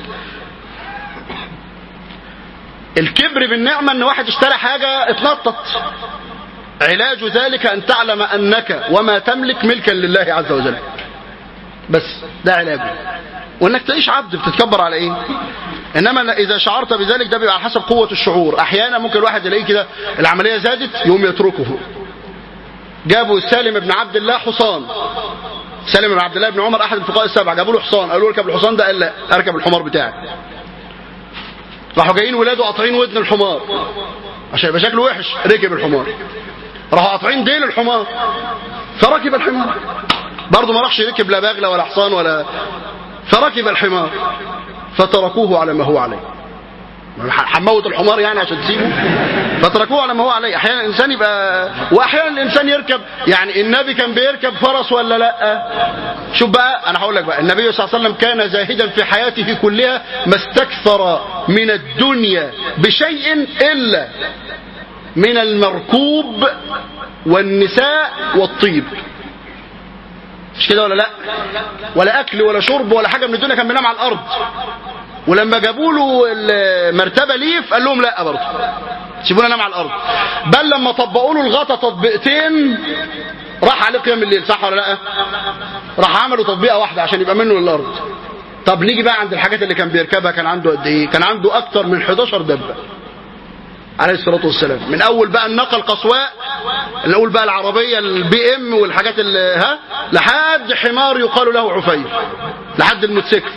الكبر بالنعمه ان واحد اشترى حاجه اتنطط علاج ذلك ان تعلم انك وما تملك ملكا لله عز وجل بس ده علاجه وانك تعيش عبد بتتكبر على ايه انما اذا شعرت بذلك ده بيبقى على حسب قوه الشعور احيانا ممكن الواحد يلاقيه كده العمليه زادت يقوم يتركه جابوا سالم بن عبد الله حصان سالم بن عبد الله بن عمر احد الفقهاء السبعه جابوا له حصان قالوا له اركب الحصان ده قال لا اركب الحمار بتاعي راحوا جايين ولاده قاطعين ودن الحمار عشان يبقى شكله وحش ركب الحمار راحوا قاطعين ديل الحمار فركب الحمار برضه ما راحش يركب لا باغله ولا حصان ولا فركب الحمار فتركوه على ما هو عليه هنموت الحمار يعني عشان تسيبه فتركوه على ما هو عليه احيانا الانسان يبقى واحيانا الانسان يركب يعني النبي كان بيركب فرس ولا لا شوف بقى انا هقول لك بقى النبي صلى الله عليه وسلم كان زاهدا في حياته كلها ما استكثر من الدنيا بشيء الا من المركوب والنساء والطيب مش كده ولا لا ولا اكل ولا شرب ولا حاجه من الدنيا كان بينام على الارض ولما جابوا له المرتبه ليف قال لهم لا برضه سيبونا ننام على الارض بل لما طبقوا له الغطا تطبيقتين راح عليه قيام الليل صح ولا لا راح عملوا تطبيقه واحده عشان يبقى منه للارض طب نيجي بقى عند الحاجات اللي كان بيركبها كان عنده قد ايه كان عنده اكتر من 11 دبه عليه الصلاة والسلام من أول بقى الناقة القصواء نقول بقى العربية البي ام والحاجات اللي ها لحد حمار يقال له عفير لحد الموتوسيكل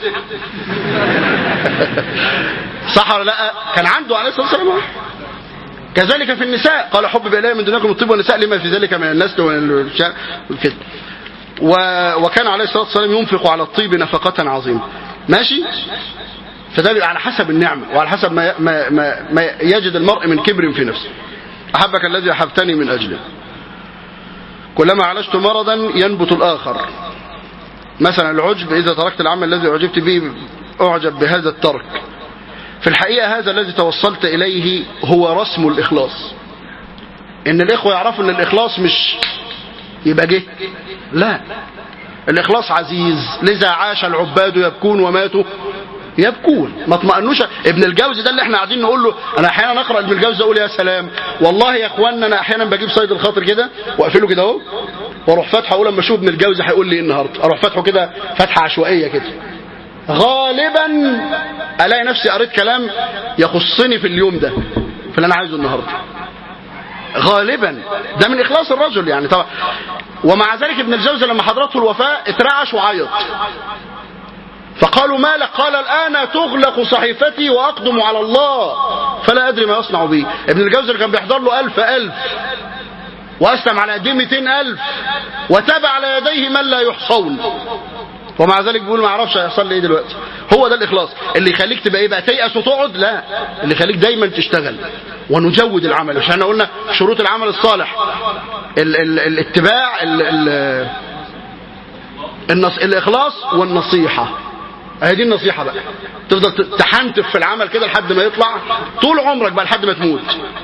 صح ولا لا كان عنده عليه الصلاة والسلام كذلك في النساء قال حب إلي من دونكم الطيب والنساء لما في ذلك من النسل والكده وكان عليه الصلاة والسلام ينفق على الطيب نفقة عظيمة ماشي فده بيبقى على حسب النعمة وعلى حسب ما, ما, ما, ما يجد المرء من كبر في نفسه أحبك الذي أحبتني من أجله كلما عالجت مرضا ينبت الآخر مثلا العجب إذا تركت العمل الذي أعجبت به أعجب بهذا الترك في الحقيقة هذا الذي توصلت إليه هو رسم الإخلاص إن الإخوة يعرفوا إن الإخلاص مش يبقى جه لا الإخلاص عزيز لذا عاش العباد يبكون وماتوا يبكون ما اطمئنوش ابن الجوزي ده اللي احنا قاعدين نقول له انا احيانا اقرا ابن الجوزي اقول يا سلام والله يا اخوانا انا احيانا بجيب صيد الخاطر كده واقفله كده اهو واروح فاتحه اقول لما اشوف ابن الجوزي هيقول لي ايه النهارده اروح فاتحه كده فتحه عشوائيه كده غالبا الاقي نفسي قريت كلام يخصني في اليوم ده في اللي انا عايزه النهارده غالبا ده من اخلاص الرجل يعني طبعا ومع ذلك ابن الجوزي لما حضرته الوفاه اترعش وعيط فقالوا ما لك قال الآن تغلق صحيفتي وأقدم على الله فلا أدري ما يصنع بي ابن الجوزي كان بيحضر له ألف ألف وأسلم على يديه 200 ألف وتابع على يديه من لا يحصون ومع ذلك بيقول ما اعرفش هيحصل لي ايه دلوقتي هو ده الاخلاص اللي يخليك تبقى ايه بقى تيأس وتقعد لا اللي يخليك دايما تشتغل ونجود العمل مش احنا قلنا شروط العمل الصالح ال ال الاتباع ال ال النص الاخلاص والنصيحه اهي دي النصيحة بقى تفضل تحنتف في العمل كده لحد ما يطلع طول عمرك بقى لحد ما تموت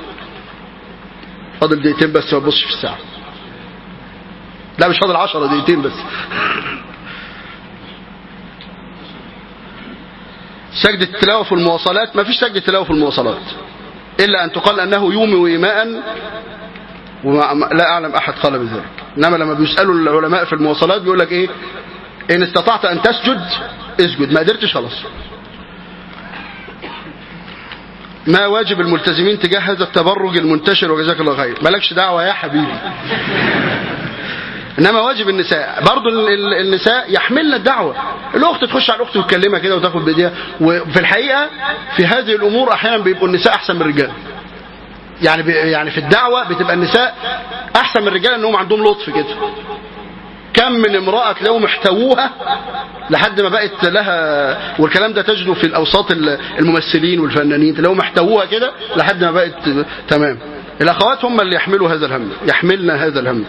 فاضل دقيقتين بس ما تبصش في الساعة لا مش فاضل 10 دقيقتين بس سجدة التلاوة في المواصلات ما فيش سجدة تلاوة في المواصلات إلا أن تقال أنه يومي إيماء ولا أعلم أحد قال بذلك إنما لما بيسألوا العلماء في المواصلات بيقول لك إيه إن استطعت أن تسجد اسجد ما قدرتش خلاص ما واجب الملتزمين تجاه هذا التبرج المنتشر وجزاك الله خير مالكش دعوة يا حبيبي انما واجب النساء برضو النساء يحملن الدعوة الاخت تخش على الاخت وتكلمها كده وتاخد بايديها وفي الحقيقة في هذه الامور احيانا بيبقوا النساء احسن من الرجال يعني يعني في الدعوة بتبقى النساء احسن من الرجال انهم عندهم لطف كده كم من امرأة تلاقيهم احتووها لحد ما بقت لها والكلام ده تجده في الأوساط الممثلين والفنانين تلاقيهم احتووها كده لحد ما بقت تمام الأخوات هم اللي يحملوا هذا الهم يحملنا هذا الهم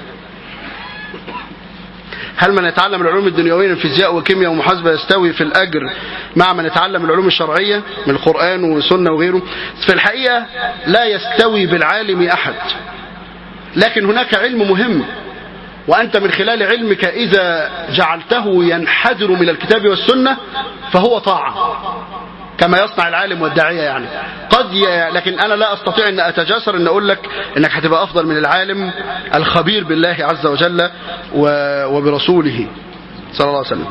هل من يتعلم العلوم الدنيوية الفيزياء وكيمياء ومحاسبة يستوي في الأجر مع من يتعلم العلوم الشرعية من القرآن والسنة وغيره في الحقيقة لا يستوي بالعالم أحد لكن هناك علم مهم وأنت من خلال علمك إذا جعلته ينحدر من الكتاب والسنة فهو طاعة كما يصنع العالم والداعية يعني قد ي... لكن أنا لا أستطيع أن أتجاسر أن أقول لك أنك هتبقى أفضل من العالم الخبير بالله عز وجل و... وبرسوله صلى الله عليه وسلم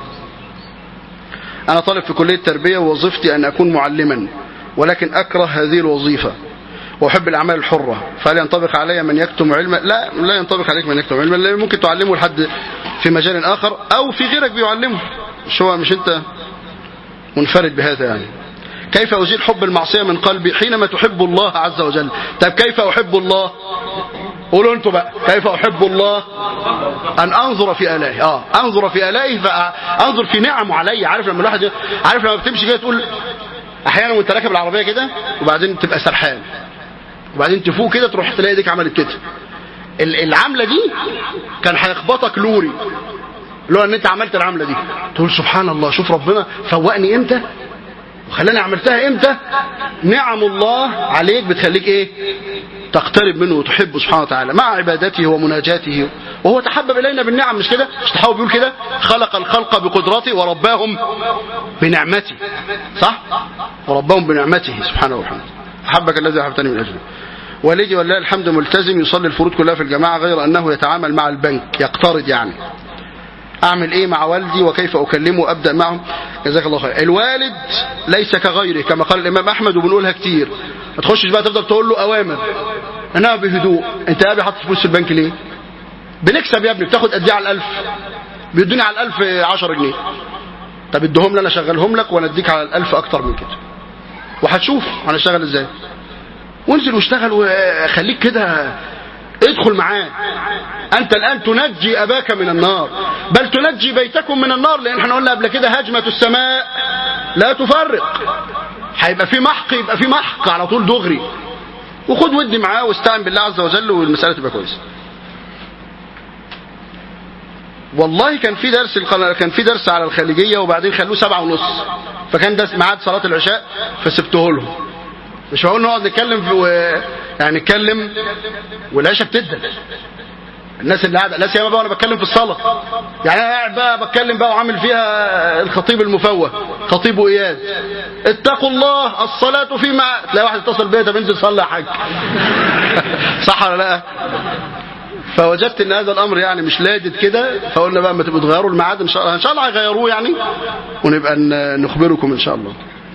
أنا طالب في كلية تربية ووظيفتي أن أكون معلما ولكن أكره هذه الوظيفة وأحب الأعمال الحرة فهل ينطبق علي من يكتم علما لا لا ينطبق عليك من يكتم علما لأن ممكن تعلمه لحد في مجال آخر أو في غيرك بيعلمه مش هو مش أنت منفرد بهذا يعني كيف أزيل حب المعصية من قلبي حينما تحب الله عز وجل طيب كيف أحب الله قولوا انتوا بقى كيف أحب الله أن أنظر في آلائه آه أنظر في آلائه فأنظر في نعمه علي عارف لما الواحد عارف لما بتمشي كده تقول أحيانا وأنت راكب العربية كده وبعدين تبقى سرحان وبعدين تفوق كده تروح تلاقي ايديك عملت كده العملة دي كان هيخبطك لوري لو ان انت عملت العملة دي تقول سبحان الله شوف ربنا فوقني امتى وخلاني عملتها امتى نعم الله عليك بتخليك ايه تقترب منه وتحبه سبحانه وتعالى مع عبادته ومناجاته وهو تحبب الينا بالنعم مش كده مش تحاول بيقول كده خلق الخلق بقدرته ورباهم بنعمته صح ورباهم بنعمته سبحانه وتعالى احبك الذي احببتني من اجله والدي ولله الحمد ملتزم يصلي الفروض كلها في الجماعه غير انه يتعامل مع البنك يقترض يعني اعمل ايه مع والدي وكيف اكلمه ابدا معه جزاك الله خير الوالد ليس كغيره كما قال الامام احمد وبنقولها كتير ما تخشش بقى تفضل تقول له اوامر انها بهدوء انت يا ابني حاطط فلوس في البنك ليه بنكسب يا ابني بتاخد قد ايه على الالف بيدوني على الالف 10 جنيه طب ادهم لي انا اشغلهم لك وانا اديك على الالف اكتر من كده وهتشوف هنشتغل ازاي وانزل واشتغل وخليك كده ادخل معاه انت الان تنجي اباك من النار بل تنجي بيتكم من النار لان احنا قلنا قبل كده هجمة السماء لا تفرق هيبقى في محق يبقى في محق على طول دغري وخد ودي معاه واستعن بالله عز وجل والمسألة تبقى كويسة والله كان في درس كان في درس على الخليجية وبعدين خلوه سبعة ونص فكان ده ميعاد صلاة العشاء فسبته لهم مش هقول نقعد نتكلم في و... يعني نتكلم والعشاء بتدن الناس اللي قاعده لا سيما بقى وانا بتكلم في الصلاه يعني انا قاعد بقى بتكلم بقى وعامل فيها الخطيب المفوه خطيب اياد اتقوا الله الصلاه في مع تلاقي واحد اتصل بيا طب انزل صلي يا حاج صح ولا لا فوجدت ان هذا الامر يعني مش لادد كده فقلنا بقى اما تبقوا تغيروا الميعاد ان شاء الله ان شاء الله هيغيروه يعني ونبقى نخبركم ان شاء الله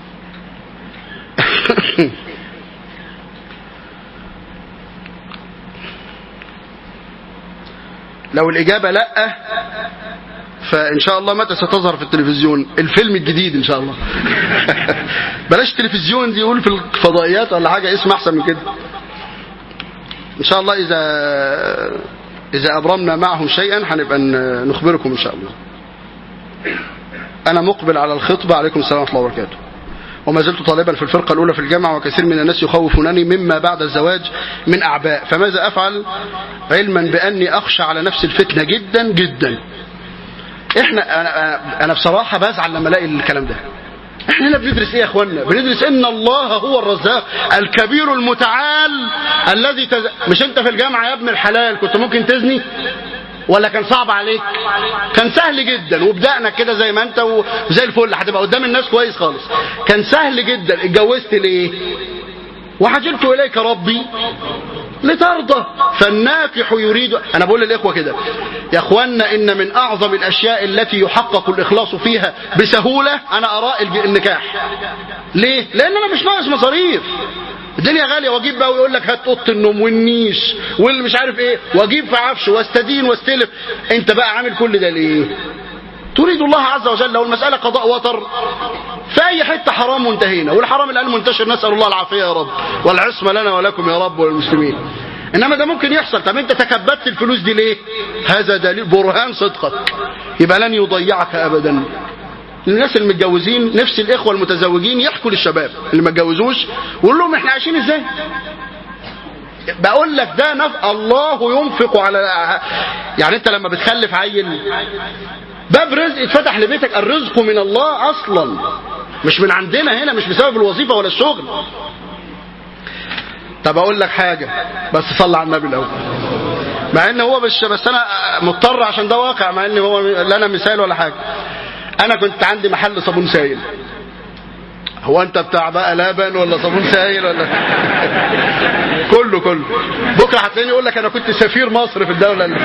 لو الإجابة لأ فإن شاء الله متى ستظهر في التلفزيون الفيلم الجديد إن شاء الله بلاش تلفزيون دي يقول في الفضائيات ولا حاجة اسم أحسن من كده إن شاء الله إذا إذا أبرمنا معهم شيئا هنبقى نخبركم إن شاء الله أنا مقبل على الخطبة عليكم السلام ورحمة الله وبركاته وما زلت طالبا في الفرقة الأولى في الجامعة وكثير من الناس يخوفونني مما بعد الزواج من أعباء فماذا أفعل علما بأني أخشى على نفس الفتنة جدا جدا احنا أنا, أنا بصراحة بزعل لما الاقي الكلام ده احنا هنا بندرس ايه يا اخوانا بندرس ان الله هو الرزاق الكبير المتعال الذي تز... مش انت في الجامعة يا ابن الحلال كنت ممكن تزني ولا كان صعب عليك كان سهل جدا وبدأنا كده زي ما انت وزي الفل هتبقى قدام الناس كويس خالص كان سهل جدا اتجوزت ليه وحجلت اليك ربي لترضى فالناكح يريد انا بقول للاخوه كده يا اخوانا ان من اعظم الاشياء التي يحقق الاخلاص فيها بسهوله انا ارى النكاح ليه لان انا مش ناقص مصاريف الدنيا غالية واجيب بقى ويقول لك هات اوضه النوم والنيش واللي مش عارف ايه واجيب في عفش واستدين واستلف انت بقى عامل كل ده ليه تريد الله عز وجل لو المسألة قضاء وطر في اي حتة حرام وانتهينا والحرام الان منتشر نسأل الله العافية يا رب والعصمة لنا ولكم يا رب وللمسلمين انما ده ممكن يحصل طب انت تكبدت الفلوس دي ليه هذا دليل برهان صدقك يبقى لن يضيعك ابدا الناس المتجوزين نفس الاخوه المتزوجين يحكوا للشباب اللي ما اتجوزوش ويقول لهم احنا عايشين ازاي بقول لك ده نف... الله ينفق على يعني انت لما بتخلف عيل باب رزق اتفتح لبيتك الرزق من الله اصلا مش من عندنا هنا مش بسبب الوظيفه ولا الشغل طب اقول لك حاجه بس صلى على النبي الاول مع ان هو مش بس انا مضطر عشان ده واقع مع ان هو لا انا مثال ولا حاجه انا كنت عندي محل صابون سائل هو انت بتاع بقى لبن ولا صابون سائل ولا كله كله بكره هتلاقيني يقول لك انا كنت سفير مصر في الدوله اللي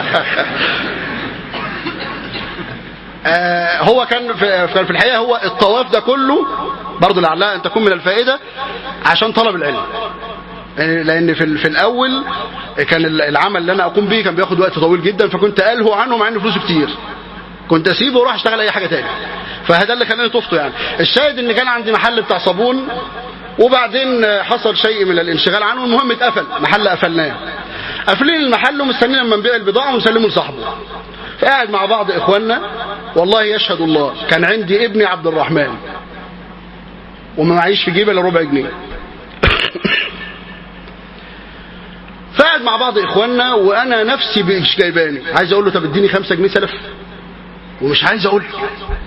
آه هو كان في, كان في الحقيقه هو الطواف ده كله برضه لعلها ان تكون من الفائده عشان طلب العلم لان في في الاول كان العمل اللي انا اقوم به كان بياخد وقت طويل جدا فكنت الهو عنه مع ان فلوسه كتير كنت اسيبه واروح اشتغل اي حاجه تاني فهذا اللي خلاني طفته يعني الشاهد ان كان عندي محل بتاع صابون وبعدين حصل شيء من الانشغال عنه المهم اتقفل محل قفلناه قافلين المحل ومستنيين لما نبيع البضاعه ونسلمه لصاحبه فقاعد مع بعض اخواننا والله يشهد الله كان عندي ابني عبد الرحمن وما معيش في جيبي الا ربع جنيه فقعد مع بعض اخواننا وانا نفسي مش جايباني عايز اقول له طب اديني خمسة جنيه سلف ومش عايز اقول له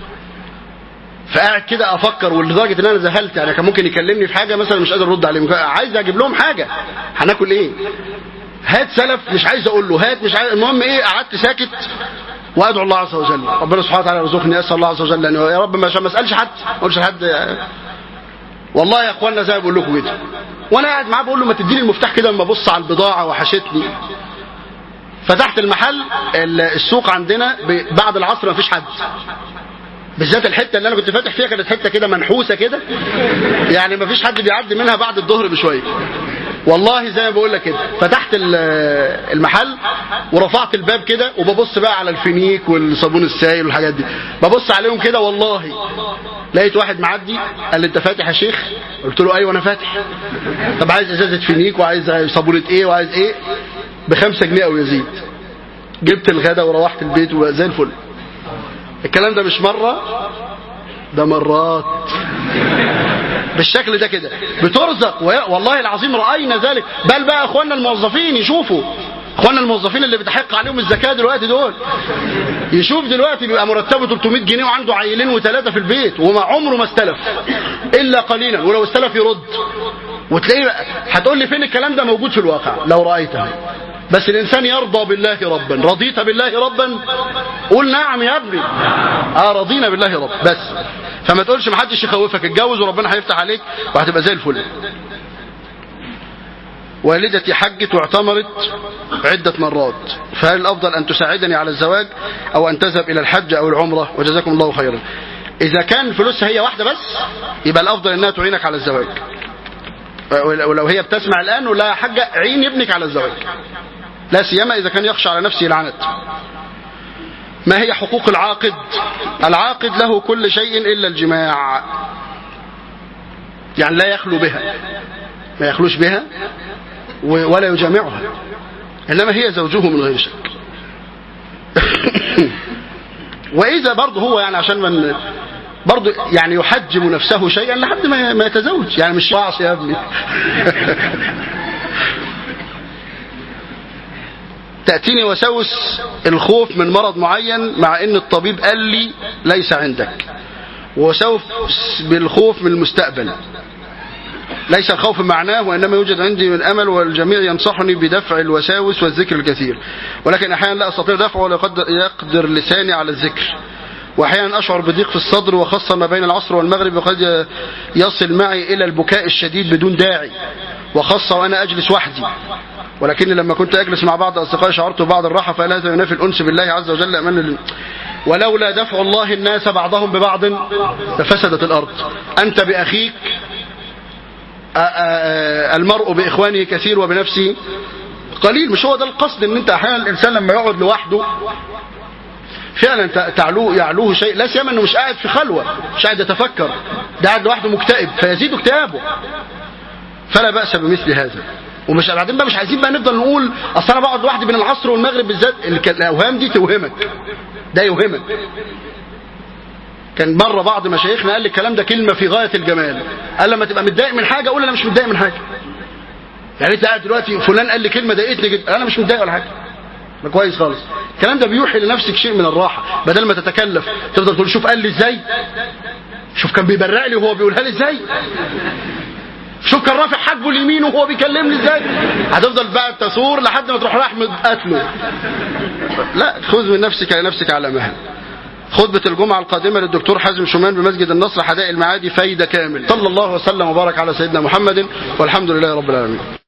فقاعد كده افكر ولدرجه ان انا ذهلت يعني كان ممكن يكلمني في حاجه مثلا مش قادر ارد عليه عايز اجيب لهم حاجه هناكل ايه هات سلف مش عايز اقول له هات مش عايز المهم ايه قعدت ساكت وادعو الله عز وجل ربنا سبحانه وتعالى يرزقني اسال الله عز وجل ان يا رب ما ما اسالش حد ما اقولش لحد والله يا اخوانا زي ما بقول لكم كده وانا قاعد معاه بقول له ما تديني المفتاح كده اما ابص على البضاعه وحشتني فتحت المحل السوق عندنا بعد العصر ما فيش حد بالذات الحته اللي انا كنت فاتح فيها كانت حته كده منحوسه كده يعني ما فيش حد بيعدي منها بعد الظهر بشويه والله زي ما بقول لك كده فتحت المحل ورفعت الباب كده وببص بقى على الفينيك والصابون السائل والحاجات دي ببص عليهم كده والله لقيت واحد معدي قال لي انت فاتح يا شيخ قلت له ايوه انا فاتح طب عايز ازازه فينيك وعايز صابونه ايه وعايز ايه بخمسة جنيه او يزيد جبت الغدا وروحت البيت وزي الفل الكلام ده مش مرة ده مرات بالشكل ده كده بترزق والله العظيم رأينا ذلك بل بقى اخواننا الموظفين يشوفوا اخواننا الموظفين اللي بتحق عليهم الزكاة دلوقتي دول يشوف دلوقتي بيبقى مرتبه 300 جنيه وعنده عيلين وثلاثة في البيت وما عمره ما استلف الا قليلا ولو استلف يرد وتلاقيه هتقول لي فين الكلام ده موجود في الواقع لو رأيته بس الإنسان يرضى بالله ربا رضيت بالله ربا قول نعم يا ابني اه رضينا بالله رب بس فما تقولش محدش يخوفك اتجوز وربنا هيفتح عليك وهتبقى زي الفل والدتي حجت واعتمرت عدة مرات فهل الأفضل أن تساعدني على الزواج أو أن تذهب إلى الحج أو العمرة وجزاكم الله خيرا إذا كان فلوسها هي واحدة بس يبقى الأفضل أنها تعينك على الزواج ولو هي بتسمع الآن ولا يا حاجة عين ابنك على الزواج لا سيما إذا كان يخشى على نفسه العنت ما هي حقوق العاقد العاقد له كل شيء إلا الجماع يعني لا يخلو بها ما يخلوش بها ولا يجامعها إنما هي زوجه من غير شك وإذا برضه هو يعني عشان من برضه يعني يحجم نفسه شيئا لحد ما ما يتزوج يعني مش واعص يا ابني تأتيني وسوس الخوف من مرض معين مع ان الطبيب قال لي ليس عندك وسوس بالخوف من المستقبل ليس الخوف معناه وإنما يوجد عندي من أمل والجميع ينصحني بدفع الوساوس والذكر الكثير ولكن أحيانا لا أستطيع دفعه ولا يقدر, يقدر لساني على الذكر وأحيانا أشعر بضيق في الصدر وخاصة ما بين العصر والمغرب وقد يصل معي إلى البكاء الشديد بدون داعي وخاصة وأنا أجلس وحدي ولكني لما كنت أجلس مع بعض أصدقائي شعرت ببعض الراحة فلا هذا ينافي الأنس بالله عز وجل أمان ولولا دفع الله الناس بعضهم ببعض لفسدت الأرض أنت بأخيك المرء بإخوانه كثير وبنفسه قليل مش هو ده القصد ان انت احيانا الانسان لما يقعد لوحده فعلا تعلوه يعلوه شيء لا سيما انه مش قاعد في خلوه مش قاعد يتفكر ده قاعد لوحده مكتئب فيزيد اكتئابه فلا باس بمثل هذا ومش بعدين بقى مش عايزين بقى نفضل نقول اصل انا بقعد لوحدي بين العصر والمغرب بالذات الاوهام دي توهمك ده يوهمك كان مرة بعض مشايخنا قال لي الكلام ده كلمة في غاية الجمال قال لما تبقى متضايق من حاجة قول انا مش متضايق من حاجة يعني انت قاعد دلوقتي فلان قال لي كلمة ضايقتني جدا انا مش متضايق ولا حاجة ما كويس خالص الكلام ده بيوحي لنفسك شيء من الراحة بدل ما تتكلف تفضل تقول شوف قال لي ازاي شوف كان بيبرق لي وهو بيقولها لي ازاي شوف كان رافع حاجبه اليمين وهو بيكلمني ازاي هتفضل بقى تثور لحد ما تروح رايح قتله لا خذ من نفسك لنفسك على مهل خطبة الجمعة القادمة للدكتور حازم شومان بمسجد النصر حدائق المعادي فايدة كامل صلى الله وسلم وبارك على سيدنا محمد والحمد لله رب العالمين